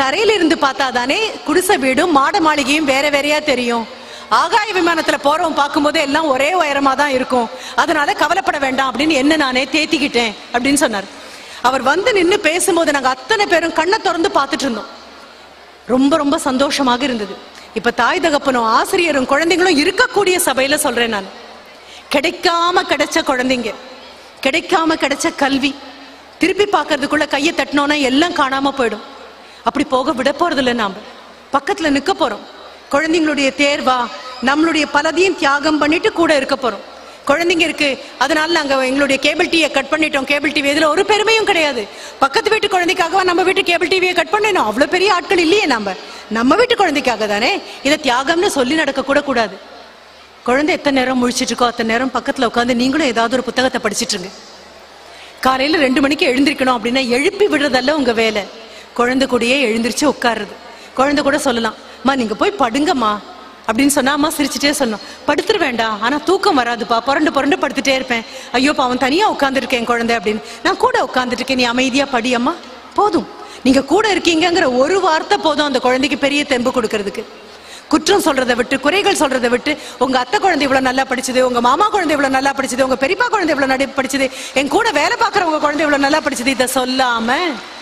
தரையில இருந்து பார்த்தாதானே குடிசை வீடும் மாட மாளிகையும் வேற வேறையா தெரியும் ஆகாய விமானத்துல போறவன் பார்க்கும்போது எல்லாம் ஒரே உயரமா தான் இருக்கும் அதனால கவலைப்பட வேண்டாம் அப்படின்னு என்ன நானே தேத்திக்கிட்டேன் அப்படின்னு சொன்னார் அவர் வந்து நின்னு பேசும்போது நாங்க அத்தனை பேரும் கண்ணை திறந்து பார்த்துட்டு இருந்தோம் ரொம்ப ரொம்ப சந்தோஷமாக இருந்தது இப்ப தாய் தகப்பனும் ஆசிரியரும் குழந்தைங்களும் இருக்கக்கூடிய சபையில சொல்றேன் நான் கிடைக்காம கிடைச்ச குழந்தைங்க கிடைக்காம கிடைச்ச கல்வி திருப்பி பார்க்கறதுக்குள்ள கையை தட்டினோன்னா எல்லாம் காணாம போயிடும் அப்படி போக விட போறதில்ல நாம பக்கத்துல நிக்க போறோம் குழந்தைங்களுடைய தேர்வா நம்மளுடைய பலதையும் தியாகம் பண்ணிட்டு கூட இருக்க போறோம் குழந்தைங்க இருக்கு அதனால நாங்க எங்களுடைய கேபிள் டிவியை கட் பண்ணிட்டோம் கேபிள் டிவி இதுல ஒரு பெருமையும் கிடையாது பக்கத்து வீட்டு குழந்தைக்காகவா நம்ம வீட்டு கேபிள் டிவியை கட் பண்ணணும் அவ்வளவு பெரிய ஆட்கள் இல்லையே நம்ம நம்ம வீட்டு குழந்தைக்காக தானே இதை தியாகம்னு சொல்லி நடக்க கூட கூடாது குழந்தை எத்தனை நேரம் முழிச்சிட்டு இருக்கோ அத்தனை நேரம் பக்கத்துல உட்காந்து நீங்களும் ஏதாவது ஒரு புத்தகத்தை படிச்சிட்டு இருங்க காலையில ரெண்டு மணிக்கு எழுந்திருக்கணும் அப்படின்னா எழுப்பி விடுறதல்ல உங்க வேலை குழந்தை கூடயே எழுந்திருச்சு உட்காருறது குழந்தை கூட சொல்லலாம் அம்மா நீங்க போய் படுங்கம்மா அப்படின்னு சொன்னா அம்மா சிரிச்சுட்டே சொன்னோம் படுத்துட வேண்டாம் ஆனா தூக்கம் வராதுப்பா புரண்டு புரண்டு படுத்துட்டே இருப்பேன் ஐயோ அவன் தனியா உட்காந்துருக்கேன் குழந்தை அப்படின்னு நான் கூட உட்காந்துட்டு இருக்கேன் நீ அமைதியா படி அம்மா போதும் நீங்க கூட இருக்கீங்கங்கிற ஒரு வார்த்தை போதும் அந்த குழந்தைக்கு பெரிய தெம்பு கொடுக்கறதுக்கு குற்றம் சொல்றதை விட்டு குறைகள் சொல்றதை விட்டு உங்க அத்தை குழந்தை இவ்வளவு நல்லா படிச்சது உங்க மாமா குழந்தை இவ்வளவு நல்லா படிச்சது உங்க பெரியப்பா குழந்தை இவ்வளவு நல்லா படிச்சது என் கூட வேலை பார்க்கறவங்க குழந்தை இவ்வளவு நல்லா படிச்சது இதை சொல்லாம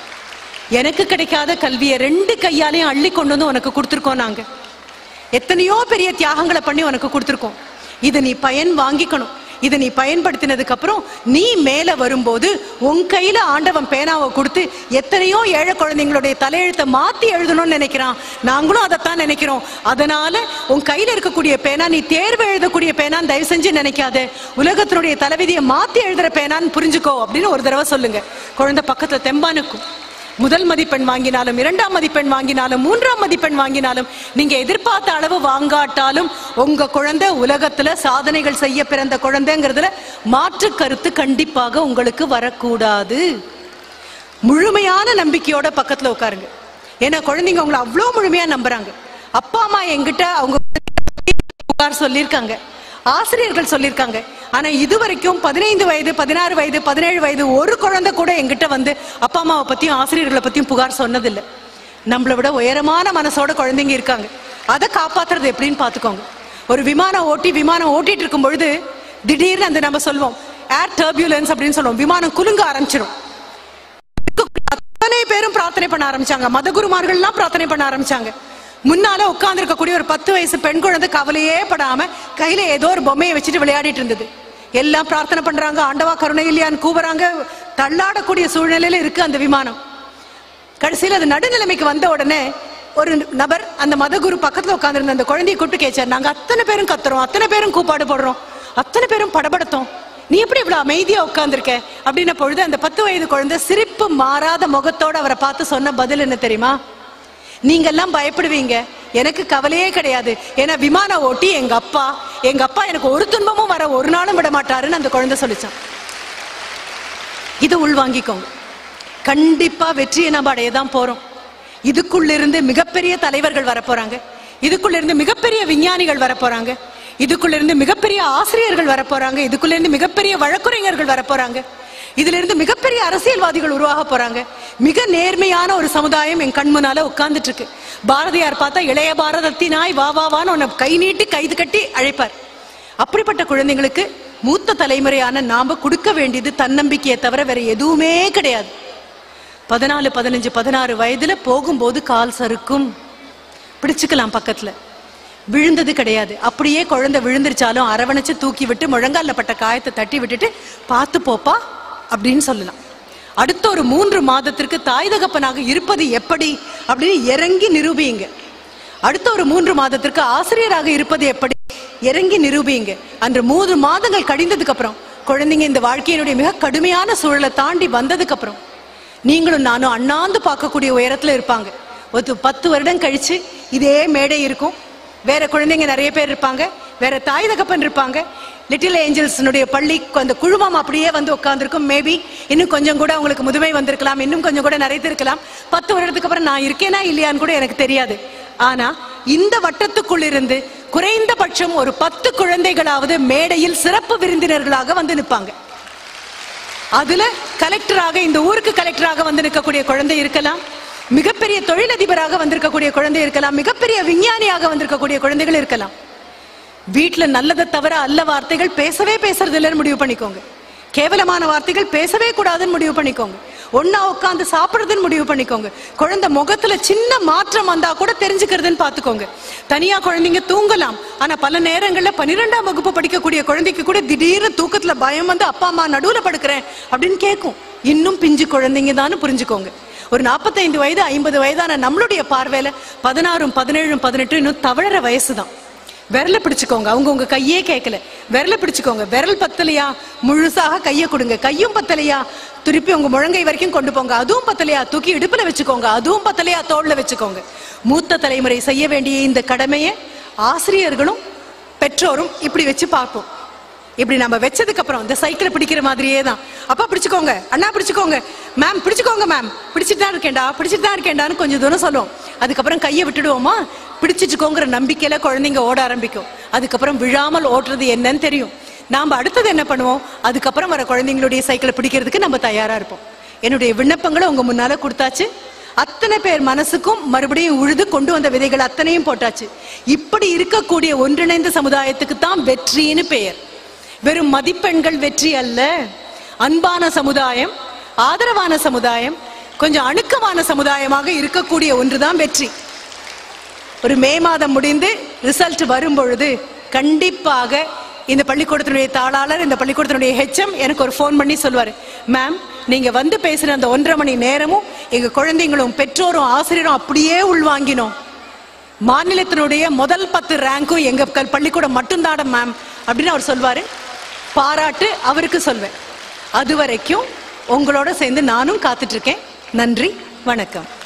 எனக்கு கிடைக்காத கல்வியை ரெண்டு கையாலையும் அள்ளி கொண்டு வந்து உனக்கு கொடுத்துருக்கோம் நாங்க எத்தனையோ பெரிய தியாகங்களை பண்ணி உனக்கு கொடுத்துருக்கோம் இதை நீ பயன் வாங்கிக்கணும் இதை நீ பயன்படுத்தினதுக்கு அப்புறம் நீ மேல வரும்போது உன் கையில ஆண்டவன் பேனாவை கொடுத்து எத்தனையோ ஏழை குழந்தைங்களுடைய தலையெழுத்தை மாத்தி எழுதணும்னு நினைக்கிறான் நாங்களும் அதைத்தான் நினைக்கிறோம் அதனால உன் கையில இருக்கக்கூடிய பேனா நீ தேர்வு எழுதக்கூடிய பேனான்னு தயவு செஞ்சு நினைக்காத உலகத்தினுடைய தலைவிதியை மாத்தி எழுதுற பேனான்னு புரிஞ்சுக்கோ அப்படின்னு ஒரு தடவை சொல்லுங்க குழந்தை பக்கத்துல தெம்பா நிற்கும் முதல் மதிப்பெண் வாங்கினாலும் இரண்டாம் மதிப்பெண் வாங்கினாலும் மூன்றாம் மதிப்பெண் வாங்கினாலும் நீங்க எதிர்பார்த்த அளவு வாங்காட்டாலும் உங்க குழந்தை உலகத்துல சாதனைகள் செய்ய பிறந்த குழந்தைங்கிறதுல மாற்று கருத்து கண்டிப்பாக உங்களுக்கு வரக்கூடாது முழுமையான நம்பிக்கையோட பக்கத்துல உட்காருங்க ஏன்னா குழந்தைங்க உங்களை அவ்வளோ முழுமையா நம்புறாங்க அப்பா அம்மா என்கிட்ட அவங்க புகார் சொல்லியிருக்காங்க ஆசிரியர்கள் சொல்லியிருக்காங்க ஆனா இது வரைக்கும் பதினைந்து வயது பதினாறு வயது பதினேழு வயது ஒரு குழந்தை கூட எங்கிட்ட வந்து அப்பா அம்மாவை பத்தியும் ஆசிரியர்களை பத்தியும் புகார் சொன்னதில்லை நம்மளை விட உயரமான மனசோட குழந்தைங்க இருக்காங்க அதை காப்பாத்துறது எப்படின்னு பாத்துக்கோங்க ஒரு விமானம் ஓட்டி விமானம் ஓட்டிட்டு இருக்கும் பொழுது திடீர்னு அந்த நம்ம சொல்லுவோம் ஏர் டர்பியூலன்ஸ் அப்படின்னு சொல்லுவோம் விமானம் குலுங்க ஆரம்பிச்சிடும் அத்தனை பேரும் பிரார்த்தனை பண்ண ஆரம்பிச்சாங்க மதகுருமார்கள்லாம் பிரார்த்தனை பண்ண ஆரம்பிச்சாங்க முன்னால உட்கார்ந்து இருக்கக்கூடிய ஒரு பத்து வயசு பெண் குழந்தை கவலையே படாம கையில ஏதோ ஒரு பொம்மையை வச்சுட்டு விளையாடிட்டு இருந்தது எல்லாம் பிரார்த்தனை பண்றாங்க ஆண்டவா கருணை இல்லையான்னு கூவுறாங்க தள்ளாடக்கூடிய சூழ்நிலையில இருக்கு அந்த விமானம் கடைசியில் அது நடுநிலைமைக்கு வந்த உடனே ஒரு நபர் அந்த மதகுரு பக்கத்துல உட்கார்ந்திருந்த அந்த குழந்தையை கூப்பிட்டு கேச்சார் நாங்க அத்தனை பேரும் கத்துறோம் அத்தனை பேரும் கூப்பாடு போடுறோம் அத்தனை பேரும் படபடத்தோம் நீ எப்படி இவ்வளவு அமைதியா உட்கார்ந்திருக்க அப்படின்ன பொழுது அந்த பத்து வயது குழந்தை சிரிப்பு மாறாத முகத்தோட அவரை பார்த்து சொன்ன பதில் என்ன தெரியுமா நீங்க எல்லாம் பயப்படுவீங்க எனக்கு கவலையே கிடையாது ஏன்னா விமான ஓட்டி எங்க அப்பா எங்க அப்பா எனக்கு ஒரு துன்பமும் வர ஒரு நாளும் விட மாட்டாருன்னு அந்த குழந்தை சொல்லிச்சான் இதை உள்வாங்கிக்கோங்க கண்டிப்பா வெற்றியை நம்ம அடைய தான் போறோம் இதுக்குள்ள இருந்து மிகப்பெரிய தலைவர்கள் வர போறாங்க இதுக்குள்ள இருந்து மிகப்பெரிய விஞ்ஞானிகள் வர போறாங்க இதுக்குள்ள இருந்து மிகப்பெரிய ஆசிரியர்கள் வர போறாங்க இதுக்குள்ள இருந்து மிகப்பெரிய வழக்குரைஞர்கள் வர போறாங்க இதுல இருந்து மிகப்பெரிய அரசியல்வாதிகள் உருவாக போறாங்க மிக நேர்மையான ஒரு சமுதாயம் என் கண் முன்னால உட்கார்ந்துட்டு இருக்கு பாரதியார் பார்த்தா இளைய பாரதத்தினாய் வா வா வான்னு உன்னை கை நீட்டி கைது கட்டி அழைப்பார் அப்படிப்பட்ட குழந்தைங்களுக்கு மூத்த தலைமுறையான நாம கொடுக்க வேண்டியது தன்னம்பிக்கையை தவிர வேற எதுவுமே கிடையாது பதினாலு பதினஞ்சு பதினாறு வயதுல போகும்போது கால் சறுக்கும் பிடிச்சுக்கலாம் பக்கத்துல விழுந்தது கிடையாது அப்படியே குழந்தை விழுந்துருச்சாலும் அரவணைச்சு தூக்கி விட்டு முழங்கால்ல பட்ட காயத்தை தட்டி விட்டுட்டு பார்த்து போப்பா அப்படின்னு சொல்லலாம் அடுத்த ஒரு மூன்று மாதத்திற்கு தாய் தகப்பனாக இருப்பது எப்படி அப்படின்னு இறங்கி நிரூபியுங்க அடுத்த ஒரு மூன்று மாதத்திற்கு ஆசிரியராக இருப்பது எப்படி இறங்கி நிரூபியுங்க அன்று மூன்று மாதங்கள் கழிந்ததுக்கு அப்புறம் குழந்தைங்க இந்த வாழ்க்கையினுடைய மிக கடுமையான சூழலை தாண்டி வந்ததுக்கு அப்புறம் நீங்களும் நானும் அண்ணாந்து பார்க்கக்கூடிய உயரத்துல இருப்பாங்க ஒரு பத்து வருடம் கழிச்சு இதே மேடை இருக்கும் வேற குழந்தைங்க நிறைய பேர் இருப்பாங்க வேற தாய் தகப்பன் இருப்பாங்க லிட்டில் ஏஞ்சல்ஸ்னுடைய பள்ளி அந்த குழுமம் அப்படியே வந்து உட்கார்ந்துருக்கும் மேபி இன்னும் கொஞ்சம் கூட உங்களுக்கு முதுமை வந்திருக்கலாம் இன்னும் கொஞ்சம் கூட நிறைந்திருக்கலாம் பத்து வருடத்துக்கு அப்புறம் நான் இருக்கேனா இல்லையான்னு கூட எனக்கு தெரியாது ஆனா இந்த வட்டத்துக்குள் இருந்து குறைந்தபட்சம் ஒரு பத்து குழந்தைகளாவது மேடையில் சிறப்பு விருந்தினர்களாக வந்து நிற்பாங்க அதுல கலெக்டராக இந்த ஊருக்கு கலெக்டராக வந்து நிற்கக்கூடிய குழந்தை இருக்கலாம் மிகப்பெரிய தொழிலதிபராக வந்திருக்கக்கூடிய குழந்தை இருக்கலாம் மிகப்பெரிய விஞ்ஞானியாக வந்திருக்கக்கூடிய குழந்தைகள் இருக்கலாம் வீட்ல நல்லதை தவிர அல்ல வார்த்தைகள் பேசவே பேசுறது இல்லைன்னு முடிவு பண்ணிக்கோங்க கேவலமான வார்த்தைகள் பேசவே கூடாதுன்னு முடிவு பண்ணிக்கோங்க ஒன்னா உட்காந்து சாப்பிடுறதுன்னு முடிவு பண்ணிக்கோங்க குழந்தை முகத்துல சின்ன மாற்றம் வந்தா கூட தெரிஞ்சுக்கிறதுன்னு பாத்துக்கோங்க தனியா குழந்தைங்க தூங்கலாம் ஆனா பல நேரங்கள்ல பன்னிரெண்டாம் வகுப்பு படிக்கக்கூடிய குழந்தைக்கு கூட திடீர்னு தூக்கத்துல பயம் வந்து அப்பா அம்மா நடுவுல படுக்கிறேன் அப்படின்னு கேட்கும் இன்னும் பிஞ்சு குழந்தைங்க தான் புரிஞ்சுக்கோங்க ஒரு நாற்பத்தைந்து வயது ஐம்பது வயதான நம்மளுடைய பார்வையில பதினாறும் பதினேழும் பதினெட்டும் இன்னும் தவழற வயசுதான் விரல பிடிச்சுக்கோங்க அவங்க உங்க கையே கேட்கல விரல பிடிச்சுக்கோங்க விரல் பத்தலையா முழுசாக கையை கொடுங்க கையும் பத்தலையா திருப்பி உங்க முழங்கை வரைக்கும் கொண்டு போங்க அதுவும் பத்தலையா தூக்கி இடுப்புல வச்சுக்கோங்க அதுவும் பத்தலையா தோல்ல வச்சுக்கோங்க மூத்த தலைமுறை செய்ய வேண்டிய இந்த கடமையை ஆசிரியர்களும் பெற்றோரும் இப்படி வச்சு பார்ப்போம் இப்படி நம்ம வச்சதுக்கு அப்புறம் இந்த சைக்கிளை பிடிக்கிற மாதிரியே தான் அப்பா பிடிச்சுக்கோங்க அண்ணா பிடிச்சுக்கோங்க மேம் பிடிச்சுக்கோங்க மேம் பிடிச்சிட்டு தான் இருக்கேன்டா பிடிச்சிட்டு தான் இருக்கேன்டான்னு கொஞ்சம் தூரம் சொல்லுவோம் அதுக்கப்புறம் கையை விட்டுடுவோமா பிடிச்சிட்டுக்கோங்கிற நம்பிக்கையில குழந்தைங்க ஓட ஆரம்பிக்கும் அதுக்கப்புறம் விழாமல் ஓட்டுறது என்னன்னு தெரியும் நாம அடுத்தது என்ன பண்ணுவோம் அதுக்கப்புறம் வர குழந்தைங்களுடைய சைக்கிளை பிடிக்கிறதுக்கு நம்ம தயாரா இருப்போம் என்னுடைய விண்ணப்பங்களை உங்க முன்னால கொடுத்தாச்சு அத்தனை பேர் மனசுக்கும் மறுபடியும் உழுது கொண்டு வந்த விதைகள் அத்தனையும் போட்டாச்சு இப்படி இருக்கக்கூடிய ஒன்றிணைந்த சமுதாயத்துக்கு தான் வெற்றின்னு பெயர் வெறும் மதிப்பெண்கள் வெற்றி அல்ல அன்பான சமுதாயம் ஆதரவான சமுதாயம் கொஞ்சம் அணுக்கமான சமுதாயமாக இருக்கக்கூடிய ஒன்றுதான் வெற்றி ஒரு மே மாதம் முடிந்து ரிசல்ட் வரும் பொழுது கண்டிப்பாக இந்த பள்ளிக்கூடத்தினுடைய தாளாளர் இந்த பள்ளிக்கூடத்தினுடைய ஹெச்எம் எனக்கு ஒரு ஃபோன் பண்ணி சொல்லுவாரு மேம் நீங்க வந்து பேசுற அந்த ஒன்றரை மணி நேரமும் எங்க குழந்தைங்களும் பெற்றோரும் ஆசிரியரும் அப்படியே உள்வாங்கினோம் மாநிலத்தினுடைய முதல் பத்து ரேங்க்கும் எங்க கல்- பள்ளிக்கூடம் மட்டும்தாட மேம் அப்படின்னு அவர் சொல்வாரு பாராட்டு அவருக்கு சொல்வேன் அது வரைக்கும் உங்களோட சேர்ந்து நானும் காத்துட்டு இருக்கேன் நன்றி வணக்கம்